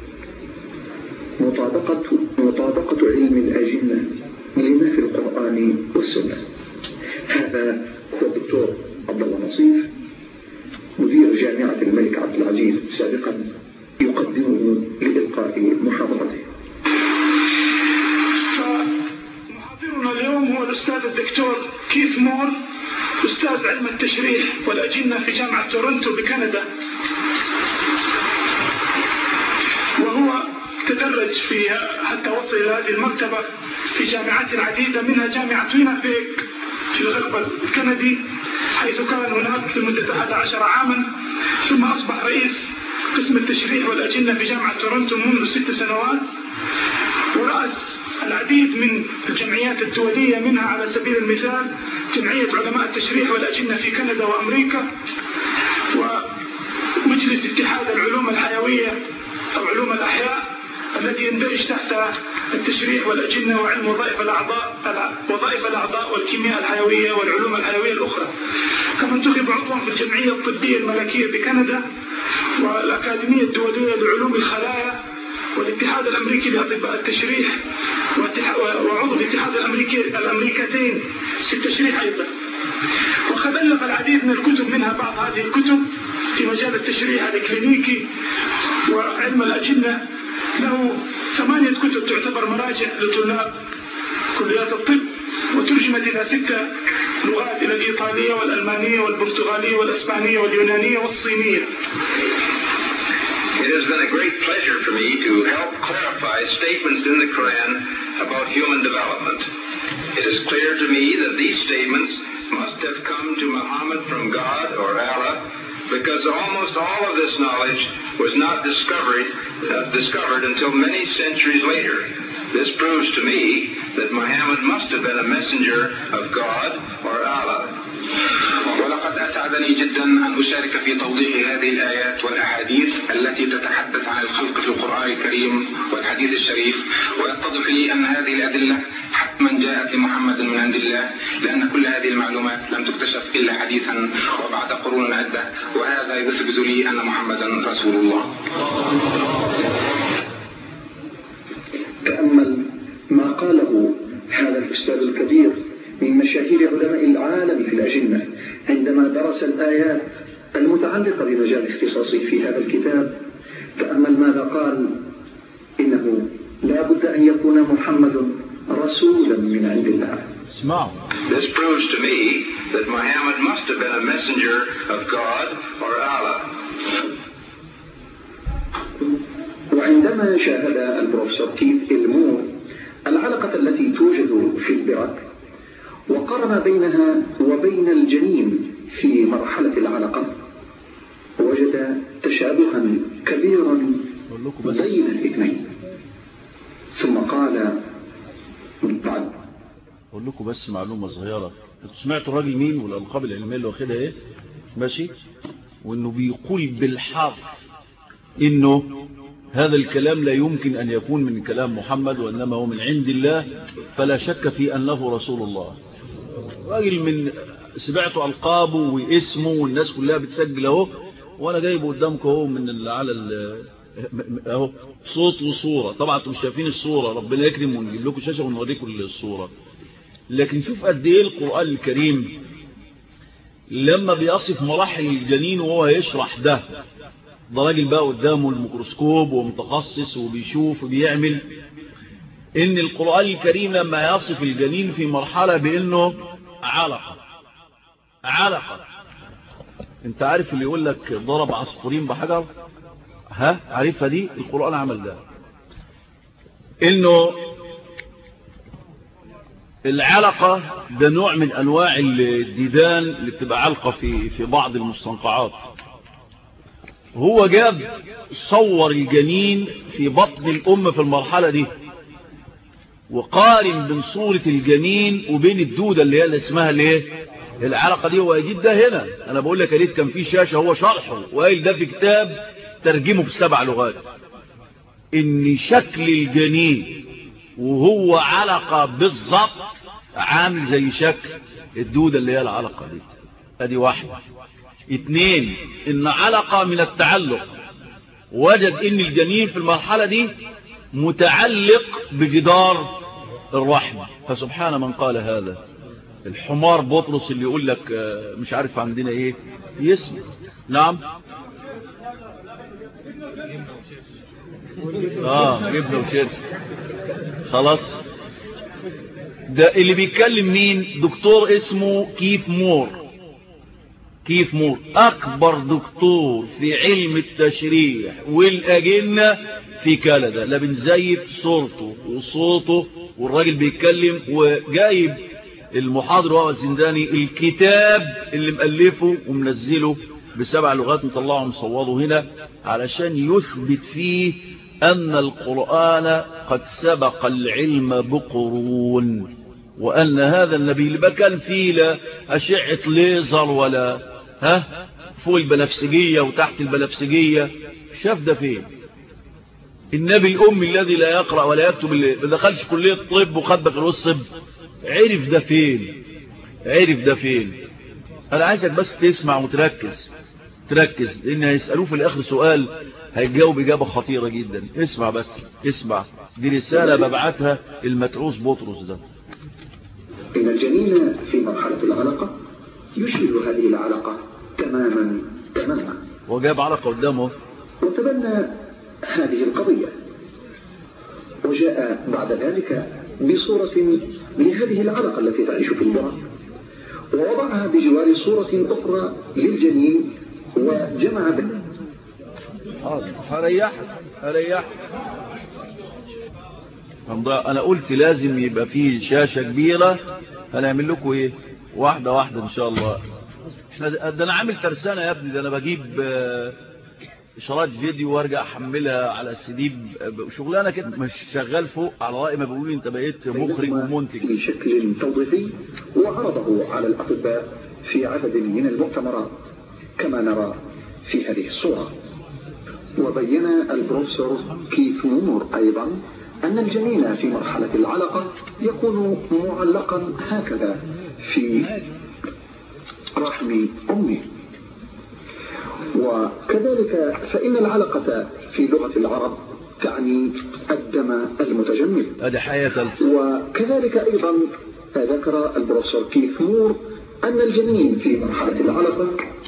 مطابقة, مطابقة علم الأجنة لما في القرآن والسنة هذا هو الدكتور عبد الله نصيف مدير جامعة الملك عبد العزيز سابقا يقدمه لإلقاء محاضرته محاضرنا اليوم هو الأستاذ الدكتور كيث مور أستاذ علم التشريح والأجنة في جامعة تورنتو بكندا وهو تدرج في حتى وصل إلى هذه المرتبة في جامعات عديدة منها جامعة وينابيك في الغرب الكندي حيث كان هناك لمدة 11 عاما ثم أصبح رئيس قسم التشريح والأجنة في جامعة تورنتو منذ ست سنوات ورأس العديد من الجمعيات الدولية منها على سبيل المثال جمعية علماء التشريح والأجنة في كندا وأمريكا ومجلس اتحاد العلوم الحيوية أو علوم الأحياء التي يندرج تحت التشريح والأجنة وعلم وظائف الأعضاء وظائف الأعضاء والكيمياء الحيوية والعلوم الحيوية الأخرى كما انتخب عضوا في الجمعية الطبية الملكية بكندا والأكاديمية الدولية لعلوم الخلايا والاتحاد الأمريكي لأطباء التشريح وعضو الاتحاد الأمريكي الأمريكتين في التشريح أيضا وقد ألف العديد من الكتب منها بعض هذه الكتب في مجال التشريح الكلينيكي وعلم الأجنة له ثمانية كتب تعتبر مراجع لطلاب كليات الطب وترجمت إلى ستة لغات إلى الإيطالية والألمانية والبرتغالية والأسبانية واليونانية والصينية It has been a great pleasure for me to help clarify statements in the Quran about human development. It is clear to me that these statements must have come to Muhammad from God or Allah because almost all of this knowledge was not discovered, uh, discovered until many centuries later. This proves to me that Muhammad must have been a messenger of God or Allah. ولقد أسعدني جدا أن أشارك في توضيح هذه الآيات والأحاديث التي تتحدث عن الخلق في القرآن الكريم والحديث الشريف ويتضح لي أن هذه الأدلة حتما جاءت لمحمد من عند الله لأن كل هذه المعلومات لم تكتشف إلا حديثا وبعد قرون عدة وهذا يثبت لي أن محمدا رسول الله تأمل ما قاله هذا الأستاذ الكبير من مشاهير علماء العالم في الأجنة عندما درس الآيات المتعلقة بمجال اختصاصه في هذا الكتاب تأمل ماذا قال إنه لا بد أن يكون محمد رسولا من عند الله اسمعوا This proves to me that Muhammad must have been a messenger of God or Allah. وعندما شاهد البروفيسور كيت إلمور العلاقة التي توجد في البرك وقارن بينها وبين الجنين في مرحلة العلقة وجد تشابها كبيرا أقول لكم بس بين الاثنين ثم قال بعد أقول لكم بس معلومة صغيرة انتوا سمعتوا الراجل مين والألقاب العلمية اللي واخدها إيه ماشي وإنه بيقول بالحرف إنه هذا الكلام لا يمكن أن يكون من كلام محمد وإنما هو من عند الله فلا شك في أنه رسول الله راجل من سمعت ألقابه واسمه والناس كلها بتسجل اهو وأنا جايبه قدامكم اهو من ال- على ال- اهو صوت وصورة طبعا انتم مش شايفين الصورة ربنا يكرم ونجيب لكم شاشة ونوريكم الصورة لكن شوف قد ايه القرآن الكريم لما بيصف مراحل الجنين وهو يشرح ده ده راجل بقى قدامه الميكروسكوب ومتخصص وبيشوف وبيعمل ان القرآن الكريم لما يصف الجنين في مرحلة بانه علقة علقة انت عارف اللي يقول لك ضرب عصفورين بحجر ها عارفها دي القرآن عمل ده انه العلقة ده نوع من انواع الديدان اللي بتبقى علقة في في بعض المستنقعات هو جاب صور الجنين في بطن الام في المرحلة دي وقارن بين صورة الجنين وبين الدودة اللي هي اللي اسمها الايه العلقة دي هو يجيب ده هنا انا بقول لك يا ريت كان في شاشة هو شرحه وقال ده في كتاب ترجمه في سبع لغات ان شكل الجنين وهو علقة بالظبط عامل زي شكل الدودة اللي هي العلقة دي ادي واحدة اتنين ان علقة من التعلق وجد ان الجنين في المرحلة دي متعلق بجدار الرحم فسبحان من قال هذا الحمار بطرس اللي يقول لك آه، مش عارف عندنا ايه يسمع نعم اه جبنه وشيرس خلاص ده اللي بيتكلم مين دكتور اسمه كيف مور كيف مور اكبر دكتور في علم التشريح والاجنه في كندا لا بنزيف صورته وصوته والراجل بيتكلم وجايب المحاضر وهو الزنداني الكتاب اللي مألفه ومنزله بسبع لغات مطلعه مصوره هنا علشان يثبت فيه أن القرآن قد سبق العلم بقرون وأن هذا النبي اللي ما كان فيه لا أشعة ليزر ولا ها فوق البنفسجية وتحت البنفسجية شاف ده فين النبي الأمي الذي لا يقرأ ولا يكتب اللي ما دخلش كلية طب وخد بكالوريوس طب عرف ده فين عرف ده فين أنا عايزك بس تسمع وتركز تركز لأن هيسألوه في الآخر سؤال هيجاوب إجابة خطيرة جدا اسمع بس اسمع دي رسالة ببعتها المتعوس بطرس ده إن الجنين في مرحلة العلقة يشبه هذه العلقة تماما تماما وجاب علقة قدامه وتبنى هذه القضية وجاء بعد ذلك بصورة لهذه العلقة التي تعيش في البرى ووضعها بجوار صورة أخرى للجنين وجمع بين حاضر هريحك هريحك انا قلت لازم يبقى فيه شاشة كبيرة هنعمل لكم ايه واحدة واحدة ان شاء الله احنا ده انا عامل ترسانة يا ابني ده انا بجيب اشارات فيديو وارجع احملها على السي دي شغلانه كده مش شغال فوق على راي ما بيقولوا انت بقيت مخرج ومنتج في شكل توظيفي وعرضه على الاطباء في عدد من المؤتمرات كما نرى في هذه الصورة وبين البروفيسور كيث مور أيضا أن الجنين في مرحلة العلقة يكون معلقا هكذا في رحم أمه وكذلك فإن العلقة في لغة العرب تعني الدم المتجمد هذه حياة وكذلك أيضا ذكر البروفيسور كيث مور أن الجنين في مرحلة العلقة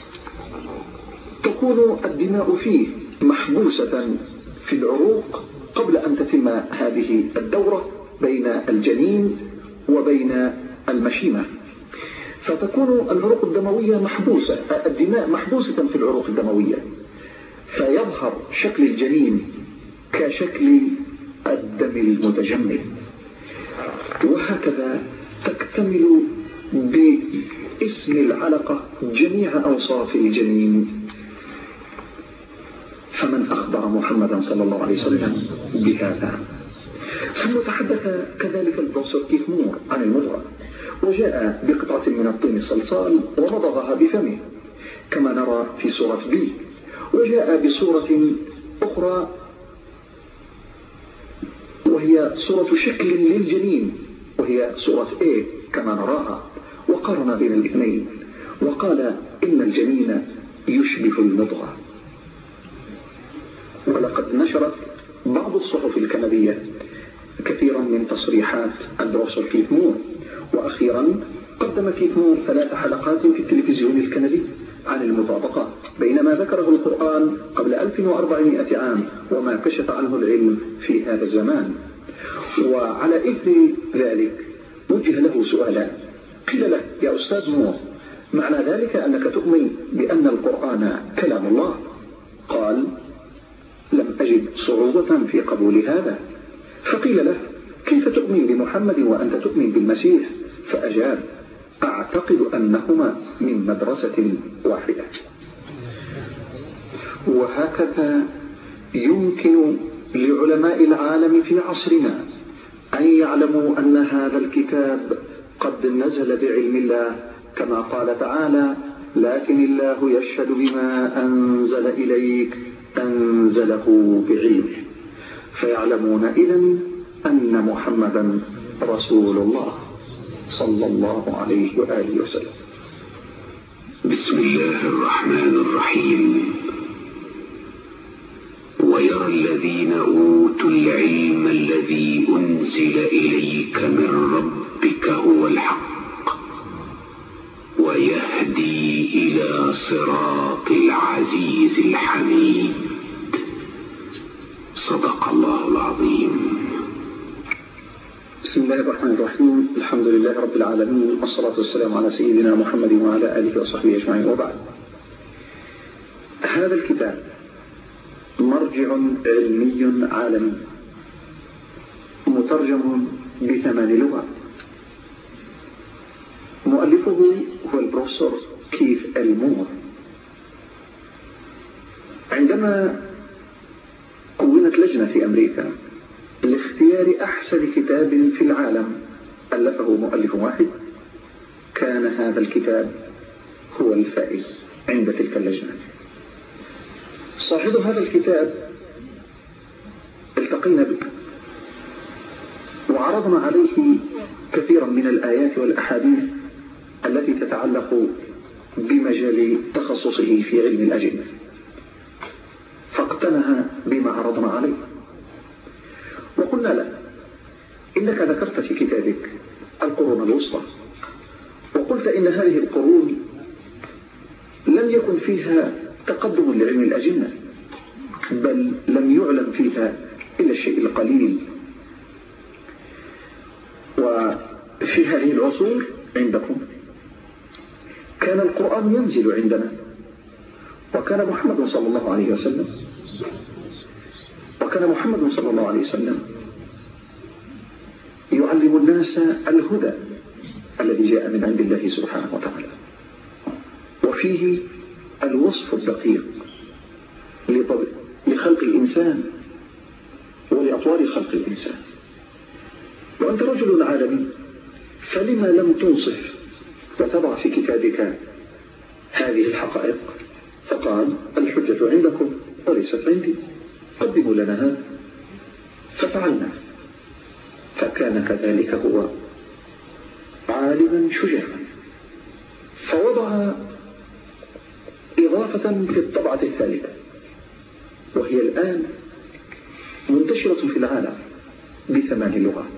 تكون الدماء فيه محبوسة في العروق قبل أن تتم هذه الدورة بين الجنين وبين المشيمة فتكون العروق الدموية محبوسة الدماء محبوسة في العروق الدموية فيظهر شكل الجنين كشكل الدم المتجمد وهكذا تكتمل باسم العلقة جميع أوصاف الجنين فمن أخبر محمدا صلى الله عليه وسلم بهذا ثم تحدث كذلك البروفيسور كيف مور عن المضغة وجاء بقطعة من الطين الصلصال ومضغها بفمه كما نرى في سورة بي وجاء بصورة أخرى وهي صورة شكل للجنين وهي صورة A كما نراها وقارن بين الاثنين وقال إن الجنين يشبه المضغة ولقد نشرت بعض الصحف الكندية كثيرا من تصريحات البروفيسور كيث مور وأخيرا قدم كيث مور ثلاث حلقات في التلفزيون الكندي عن المطابقة بين ما ذكره القرآن قبل 1400 عام وما كشف عنه العلم في هذا الزمان وعلى إثر ذلك وجه له سؤالان قيل له يا أستاذ مور معنى ذلك أنك تؤمن بأن القرآن كلام الله قال لم أجد صعوبة في قبول هذا فقيل له كيف تؤمن بمحمد وأنت تؤمن بالمسيح فأجاب أعتقد أنهما من مدرسة واحدة وهكذا يمكن لعلماء العالم في عصرنا أن يعلموا أن هذا الكتاب قد نزل بعلم الله كما قال تعالى لكن الله يشهد بما أنزل إليك أنزله بعلمه فيعلمون إذن أن محمدا رسول الله صلى الله عليه وآله وسلم بسم الله الرحمن الرحيم ويرى الذين أوتوا العلم الذي أنزل إليك من ربك هو الحق ويهدي إلى صراط العزيز الحميد صدق الله العظيم بسم الله الرحمن الرحيم الحمد لله رب العالمين والصلاة والسلام على سيدنا محمد وعلى آله وصحبه أجمعين وبعد هذا الكتاب مرجع مرجع علمي عالمي مترجم بثمان لغات مؤلفه هو البروفيسور كيف المور عندما كونت لجنة في أمريكا لاختيار أحسن كتاب في العالم ألفه مؤلف واحد كان هذا الكتاب هو الفائز عند تلك اللجنة صاحب هذا الكتاب التقينا به وعرضنا عليه كثيرا من الآيات والأحاديث التي تتعلق بمجال تخصصه في علم الأجنة فاقتنع بما عرضنا عليه وقلنا له إنك ذكرت في كتابك القرون الوسطى وقلت إن هذه القرون لم يكن فيها تقدم لعلم الأجنة بل لم يعلم فيها إلا الشيء القليل وفي هذه العصور عندكم كان القرآن ينزل عندنا وكان محمد صلى الله عليه وسلم وكان محمد صلى الله عليه وسلم يعلم الناس الهدى الذي جاء من عند الله سبحانه وتعالى وفيه الوصف الدقيق لخلق الإنسان ولأطوار خلق الإنسان وأنت رجل عالمي فلما لم تنصف وتضع في كتابك هذه الحقائق فقال الحجة عندكم وليست عندي قدموا لنا هذا ففعلنا فكان كذلك هو عالما شجاعا فوضع إضافة في الطبعة الثالثة وهي الآن منتشرة في العالم بثمان لغات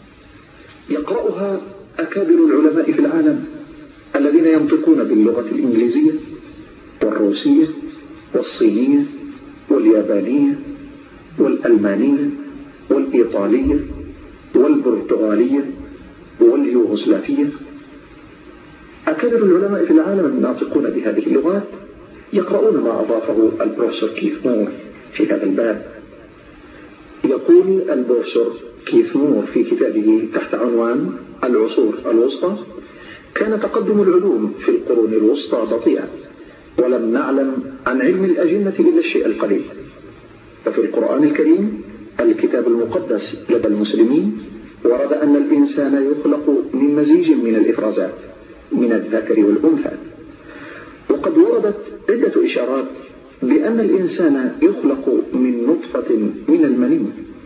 يقرأها أكابر العلماء في العالم الذين ينطقون باللغة الإنجليزية والروسية والصينية واليابانية والألمانية والإيطالية والبرتغالية واليوغوسلافية أكابر العلماء في العالم الناطقون بهذه اللغات يقرؤون ما أضافه البروفيسور كيف مور في هذا الباب يقول البروفيسور كيف مور في كتابه تحت عنوان العصور الوسطى كان تقدم العلوم في القرون الوسطى بطيئا ولم نعلم عن علم الأجنة إلا الشيء القليل وفي القرآن الكريم الكتاب المقدس لدى المسلمين ورد أن الإنسان يخلق من مزيج من الإفرازات من الذكر والأنثى وقد وردت عدة إشارات بأن الإنسان يخلق من نطفة من المني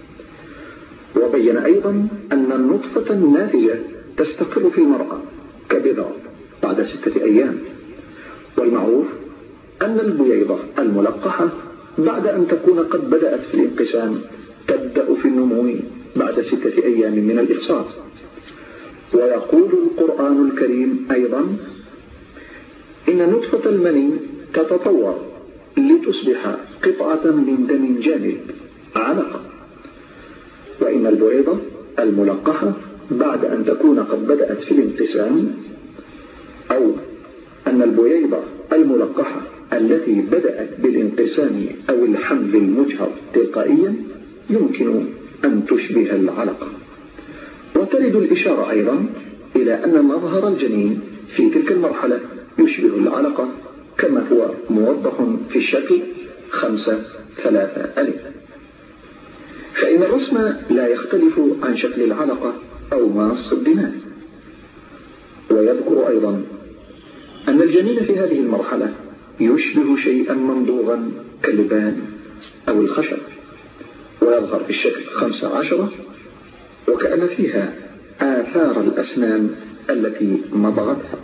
وبين أيضا أن النطفة الناتجة تستقر في المرأة كبضع بعد ستة أيام والمعروف أن البييضة الملقحة بعد أن تكون قد بدأت في الانقسام تبدأ في النمو بعد ستة أيام من الإخصاص ويقول القرآن الكريم أيضا إن نطفة المني تتطور لتصبح قطعة من دم جامد علقة وإن البويضة الملقحة بعد أن تكون قد بدأت في الانقسام أو أن البويضة الملقحة التي بدأت بالانقسام أو الحمل المجهر تلقائيا يمكن أن تشبه العلقة وترد الإشارة أيضا إلى أن مظهر الجنين في تلك المرحلة يشبه العلقة كما هو موضح في الشكل خمسة ثلاثة ألف فإن الرسم لا يختلف عن شكل العلقة أو ماص الدماء ويذكر أيضا أن الجنين في هذه المرحلة يشبه شيئا ممضوغا كاللبان أو الخشب ويظهر في الشكل خمسة عشرة وكأن فيها آثار الأسنان التي مضغتها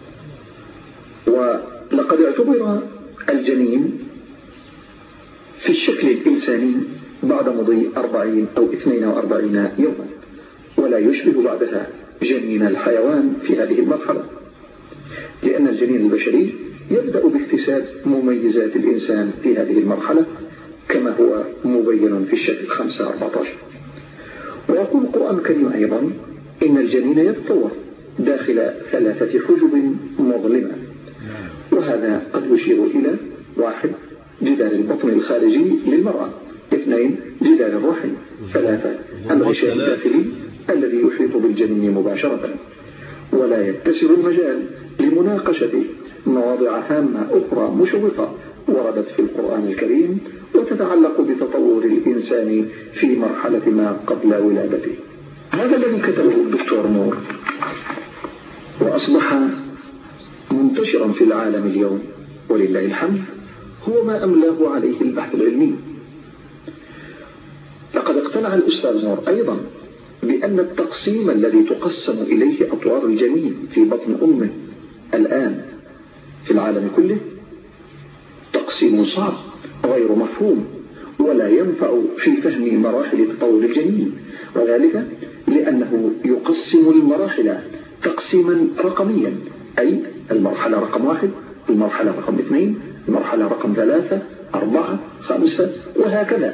ولقد اعتبر الجنين في الشكل الإنساني بعد مضي أربعين أو اثنين وأربعين يوما ولا يشبه بعدها جنين الحيوان في هذه المرحلة لأن الجنين البشري يبدأ باكتساب مميزات الإنسان في هذه المرحلة كما هو مبين في الشكل 5 14 ويقول القرآن الكريم أيضا إن الجنين يتطور داخل ثلاثة حجب مظلمة وهذا قد يشير إلى واحد جدار البطن الخارجي للمرأة اثنين جدار الرحم ثلاثة الغشاء الداخلي الذي يحيط بالجنين مباشرة ولا يتسر المجال لمناقشة مواضع هامة أخرى مشوقة وردت في القرآن الكريم وتتعلق بتطور الإنسان في مرحلة ما قبل ولادته هذا الذي كتبه الدكتور نور وأصبح منتشرا في العالم اليوم ولله الحمد هو ما أملاه عليه البحث العلمي لقد اقتنع الأستاذ نور أيضا بأن التقسيم الذي تقسم إليه أطوار الجنين في بطن أمه الآن في العالم كله تقسيم صعب غير مفهوم ولا ينفع في فهم مراحل تطور الجنين وذلك لأنه يقسم المراحل تقسيما رقميا أي المرحلة رقم واحد المرحلة رقم اثنين المرحلة رقم ثلاثة أربعة خمسة وهكذا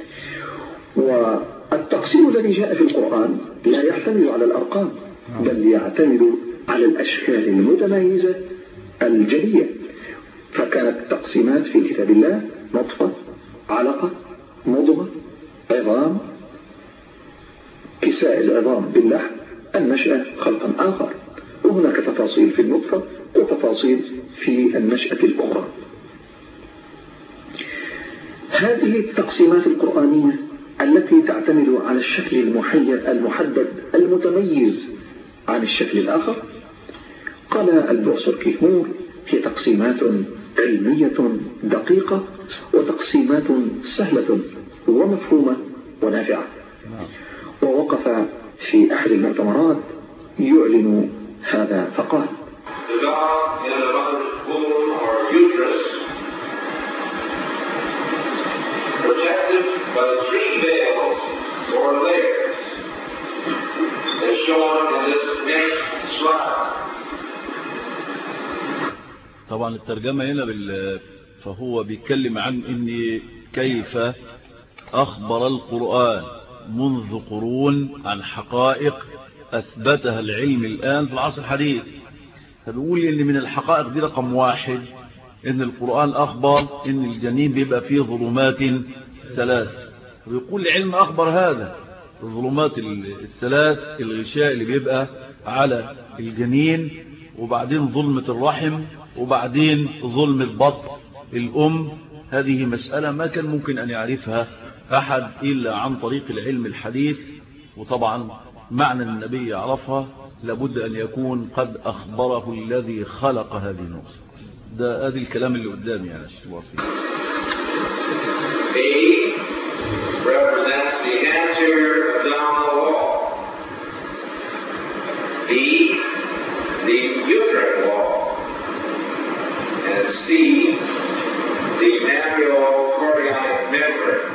والتقسيم الذي جاء في القرآن لا يعتمد على الأرقام بل يعتمد على الأشكال المتميزة الجلية فكانت التقسيمات في كتاب الله نطفة علقة مضغة عظام كساء العظام باللحم النشأة خلقا آخر وهناك تفاصيل في النطفة وتفاصيل في النشأة الأخرى هذه التقسيمات القرآنية التي تعتمد على الشكل المحدد المتميز عن الشكل الآخر قال البروفيسور كيفمور هي تقسيمات علمية دقيقة وتقسيمات سهلة ومفهومة ونافعة ووقف في أحد المؤتمرات يعلن هذا فقال protected by three veils or layers as shown in this next slide. طبعا الترجمة هنا بال... فهو بيتكلم عن ان كيف اخبر القرآن منذ قرون عن حقائق اثبتها العلم الان في العصر الحديث فبيقول ان من الحقائق دي رقم واحد ان القرآن اخبر ان الجنين بيبقى فيه ظلمات ثلاث ويقول العلم اخبر هذا الظلمات الثلاث الغشاء اللي بيبقى على الجنين وبعدين ظلمة الرحم وبعدين ظلمة بطن الأم هذه مسألة ما كان ممكن أن يعرفها أحد إلا عن طريق العلم الحديث وطبعا معنى النبي يعرفها لابد أن يكون قد أخبره الذي خلق هذه النقطة ده هذه الكلام اللي قدامي يعني اشتبار فيه A represents the anterior abdominal wall. B, the uterine wall. And C, the mammio-chorionic membrane.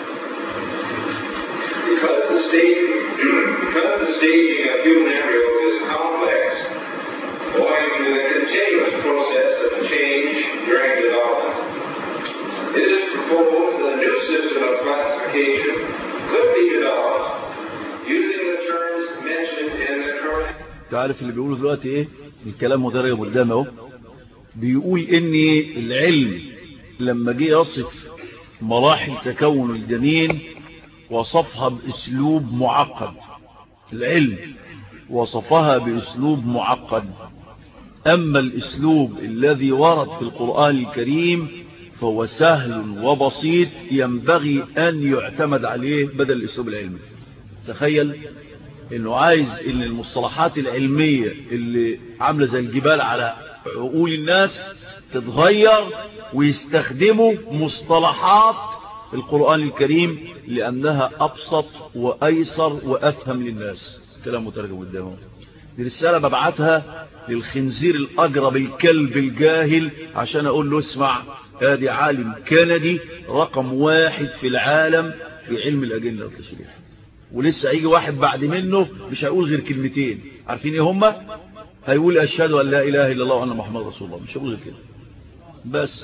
Because the staging, because the staging of human embryos is complex, owing to the continuous process of change during development, it is proposed that a new system of classification could be developed using the terms mentioned in the current تعرف اللي بيقوله دلوقتي ايه الكلام مدرج قدامه اهو بيقول ان العلم لما جه يصف مراحل تكون الجنين وصفها باسلوب معقد العلم وصفها باسلوب معقد اما الاسلوب الذي ورد في القرآن الكريم فهو سهل وبسيط ينبغي ان يعتمد عليه بدل الاسلوب العلمي تخيل انه عايز ان المصطلحات العلمية اللي عاملة زي الجبال على عقول الناس تتغير ويستخدموا مصطلحات القرآن الكريم لأنها أبسط وأيسر وأفهم للناس كلام مترجم قدامهم دي رسالة ببعتها للخنزير الأجرب الكلب الجاهل عشان أقول له اسمع هذه عالم كندي رقم واحد في العالم في علم الأجنة والتشريح ولسه هيجي واحد بعد منه مش هيقول غير كلمتين عارفين ايه هما هيقول اشهد ان لا اله الا الله وان محمد رسول الله مش هيقول غير كده بس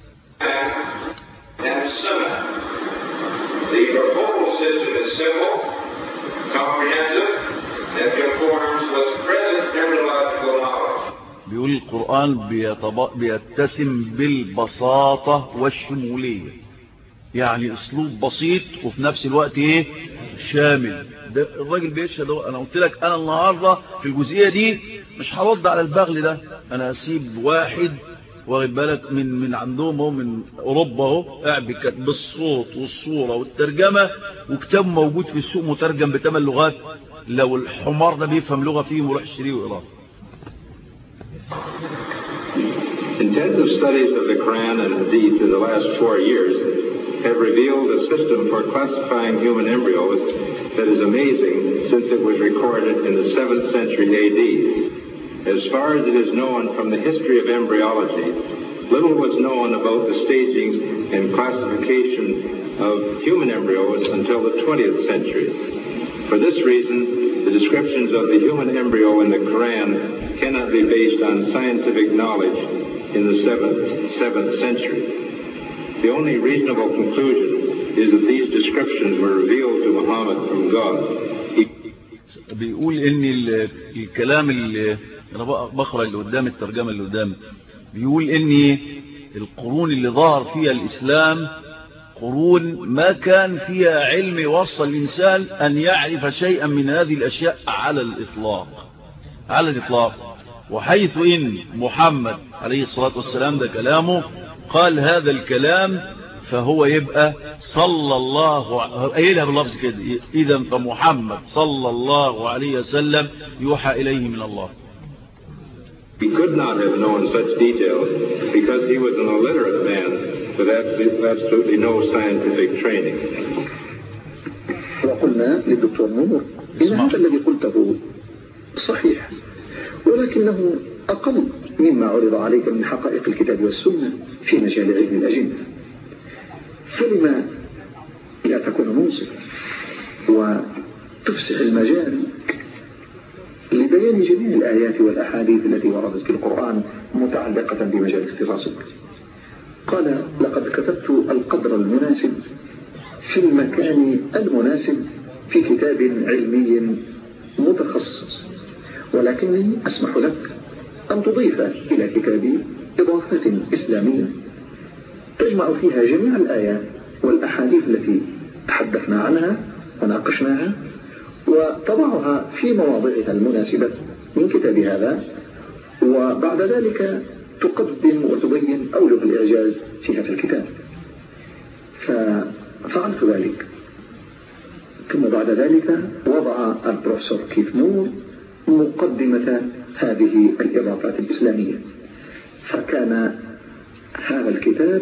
and similar. The proposed system is simple, comprehensive, and conforms with present embryological knowledge. بيقول القرآن بيتب... بيتسم بالبساطة والشمولية يعني اسلوب بسيط وفي نفس الوقت ايه شامل ده الراجل بيشهد انا قلت لك انا النهاردة في الجزئية دي مش هرد على البغل ده انا اسيب واحد واخد بالك من من عندهم اهو من اوروبا اهو قاعد بيتكلم بالصوت والصوره والترجمه وكتاب موجود في السوق مترجم بثمان لغات لو الحمار ده بيفهم لغه فيه ويروح يشتريه ويقراه Intensive studies of the Quran and indeed in the last four years have revealed a system for classifying human embryos that is amazing since it was recorded in the 7th century AD. As far as it is known from the history of embryology, little was known about the staging and classification of human embryos until the 20th century. For this reason, the descriptions of the human embryo in the Quran cannot be based on scientific knowledge in the 7th, 7th century. The only reasonable conclusion is that these descriptions were revealed to Muhammad from God. بيقول ان الكلام اللي انا بقرا اللي قدام الترجمه اللي قدام بيقول ان القرون اللي ظهر فيها الاسلام قرون ما كان فيها علم يوصل الانسان ان يعرف شيئا من هذه الاشياء على الاطلاق على الاطلاق وحيث ان محمد عليه الصلاه والسلام ده كلامه قال هذا الكلام فهو يبقى صلى الله قايلها باللفظ كده اذا فمحمد صلى الله عليه وسلم يوحى اليه من الله He could not have known such details because he was an illiterate man with absolutely no scientific training. وقلنا للدكتور نور إن هذا الذي قلته صحيح ولكنه أقل مما عرض عليك من حقائق الكتاب والسنة في مجال علم الأجنة فلما لا تكون منصف وتفسح المجال لبيان جميع الآيات والأحاديث التي وردت في القرآن متعلقة بمجال اختصاصك قال لقد كتبت القدر المناسب في المكان المناسب في كتاب علمي متخصص ولكني أسمح لك أن تضيف إلى كتابي إضافات إسلامية تجمع فيها جميع الآيات والأحاديث التي تحدثنا عنها وناقشناها وتضعها في مواضعها المناسبة من كتاب هذا وبعد ذلك تقدم وتبين أولى الإعجاز في هذا الكتاب ففعلت ذلك ثم بعد ذلك وضع البروفيسور كيف نور مقدمة هذه الإضافات الإسلامية فكان هذا الكتاب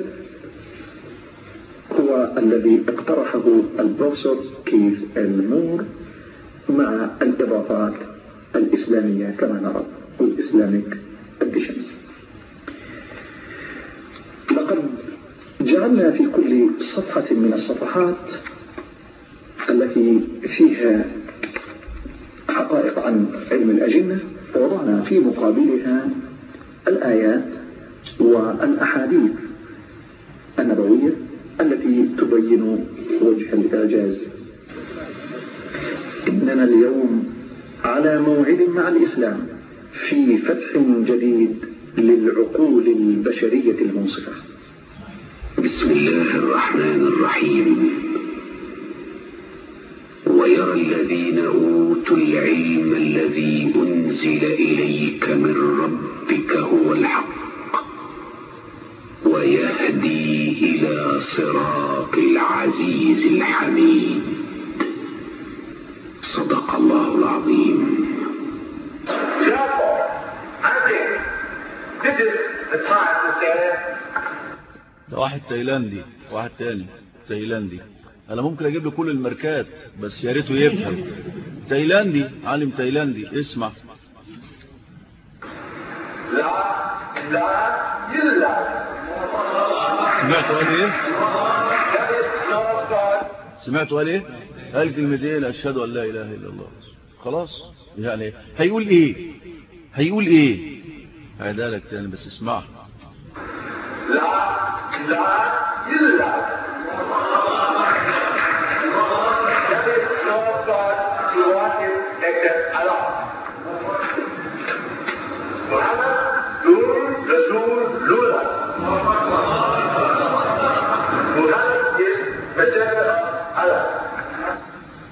هو الذي اقترحه البروفيسور كيف النور مع الإضافات الإسلامية كما نرى والإسلاميك additions لقد جعلنا في كل صفحة من الصفحات التي فيها حقائق عن علم الأجنة ووضعنا في مقابلها الآيات والأحاديث النبوية التي تبين وجه الإعجاز إننا اليوم على موعد مع الإسلام في فتح جديد للعقول البشرية المنصفة بسم الله الرحمن الرحيم ويرى الذين أوتوا العلم الذي أنزل إليك من ربك هو الحق ويهدي إلى صراط العزيز الحميد صدق الله العظيم Therefore, I think this is the time to say ده واحد تايلاندي واحد تاني تايلاندي انا ممكن اجيب له كل الماركات بس يا ريته يفهم تايلاندي عالم تايلاندي اسمع لا لا إلا سمعتوا قال ايه There is no God سمعتوا قال ايه قال كلمتين اشهد ان لا اله الا الله خلاص يعني هيقول ايه هيقول ايه هيدا لك تاني بس اسمع لا لا إلا There is no God to worship except Allah. Muhammad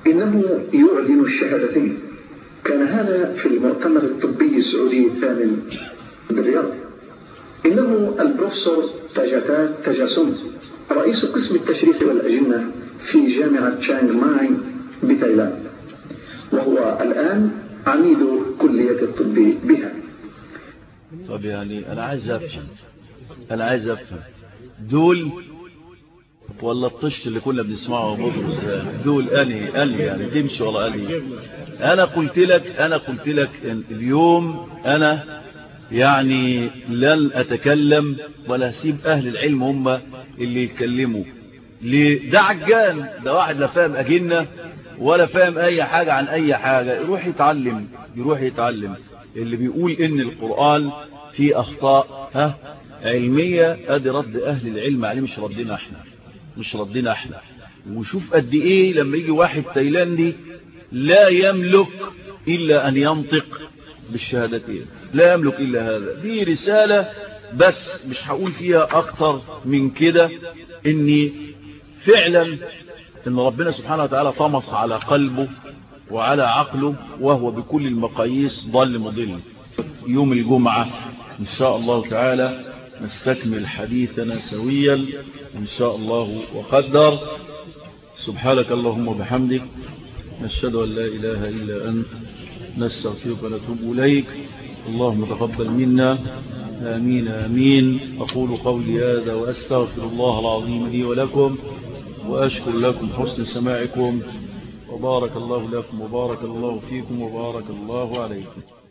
إنه يعلن الشهادتين كان هذا في المؤتمر الطبي السعودي الثامن بالرياض إنه البروفيسور تاجاتات تاجاسون رئيس قسم التشريح والأجنة في جامعة تشانغ ماي بتايلاند وهو الآن عميد كلية الطب بها طب يعني أنا عايز أفهم أنا عايز أفهم دول ولا الطش اللي كنا بنسمعه بطرس دول أني أني يعني تمشي ولا أني أنا قلت لك أنا قلت لك إن اليوم أنا يعني لن أتكلم ولا أسيب أهل العلم هم اللي يتكلموا ليه ده عجان ده واحد لا فاهم أجنة ولا فاهم أي حاجة عن أي حاجة يروح يتعلم يروح يتعلم اللي بيقول إن القرآن فيه أخطاء ها علمية أدي رد أهل العلم عليه مش ردنا احنا مش ردنا احنا وشوف قد ايه لما يجي واحد تايلاندي لا يملك الا ان ينطق بالشهادتين لا يملك الا هذا دي رسالة بس مش هقول فيها اكتر من كده اني فعلا ان ربنا سبحانه وتعالى طمس على قلبه وعلى عقله وهو بكل المقاييس ضل مضل يوم الجمعة ان شاء الله تعالى نستكمل حديثنا سويا إن شاء الله وقدر سبحانك اللهم وبحمدك نشهد أن لا إله إلا أنت نستغفرك ونتوب إليك اللهم تقبل منا آمين آمين أقول قولي هذا وأستغفر الله العظيم لي ولكم وأشكر لكم حسن سماعكم وبارك الله لكم وبارك الله فيكم وبارك الله عليكم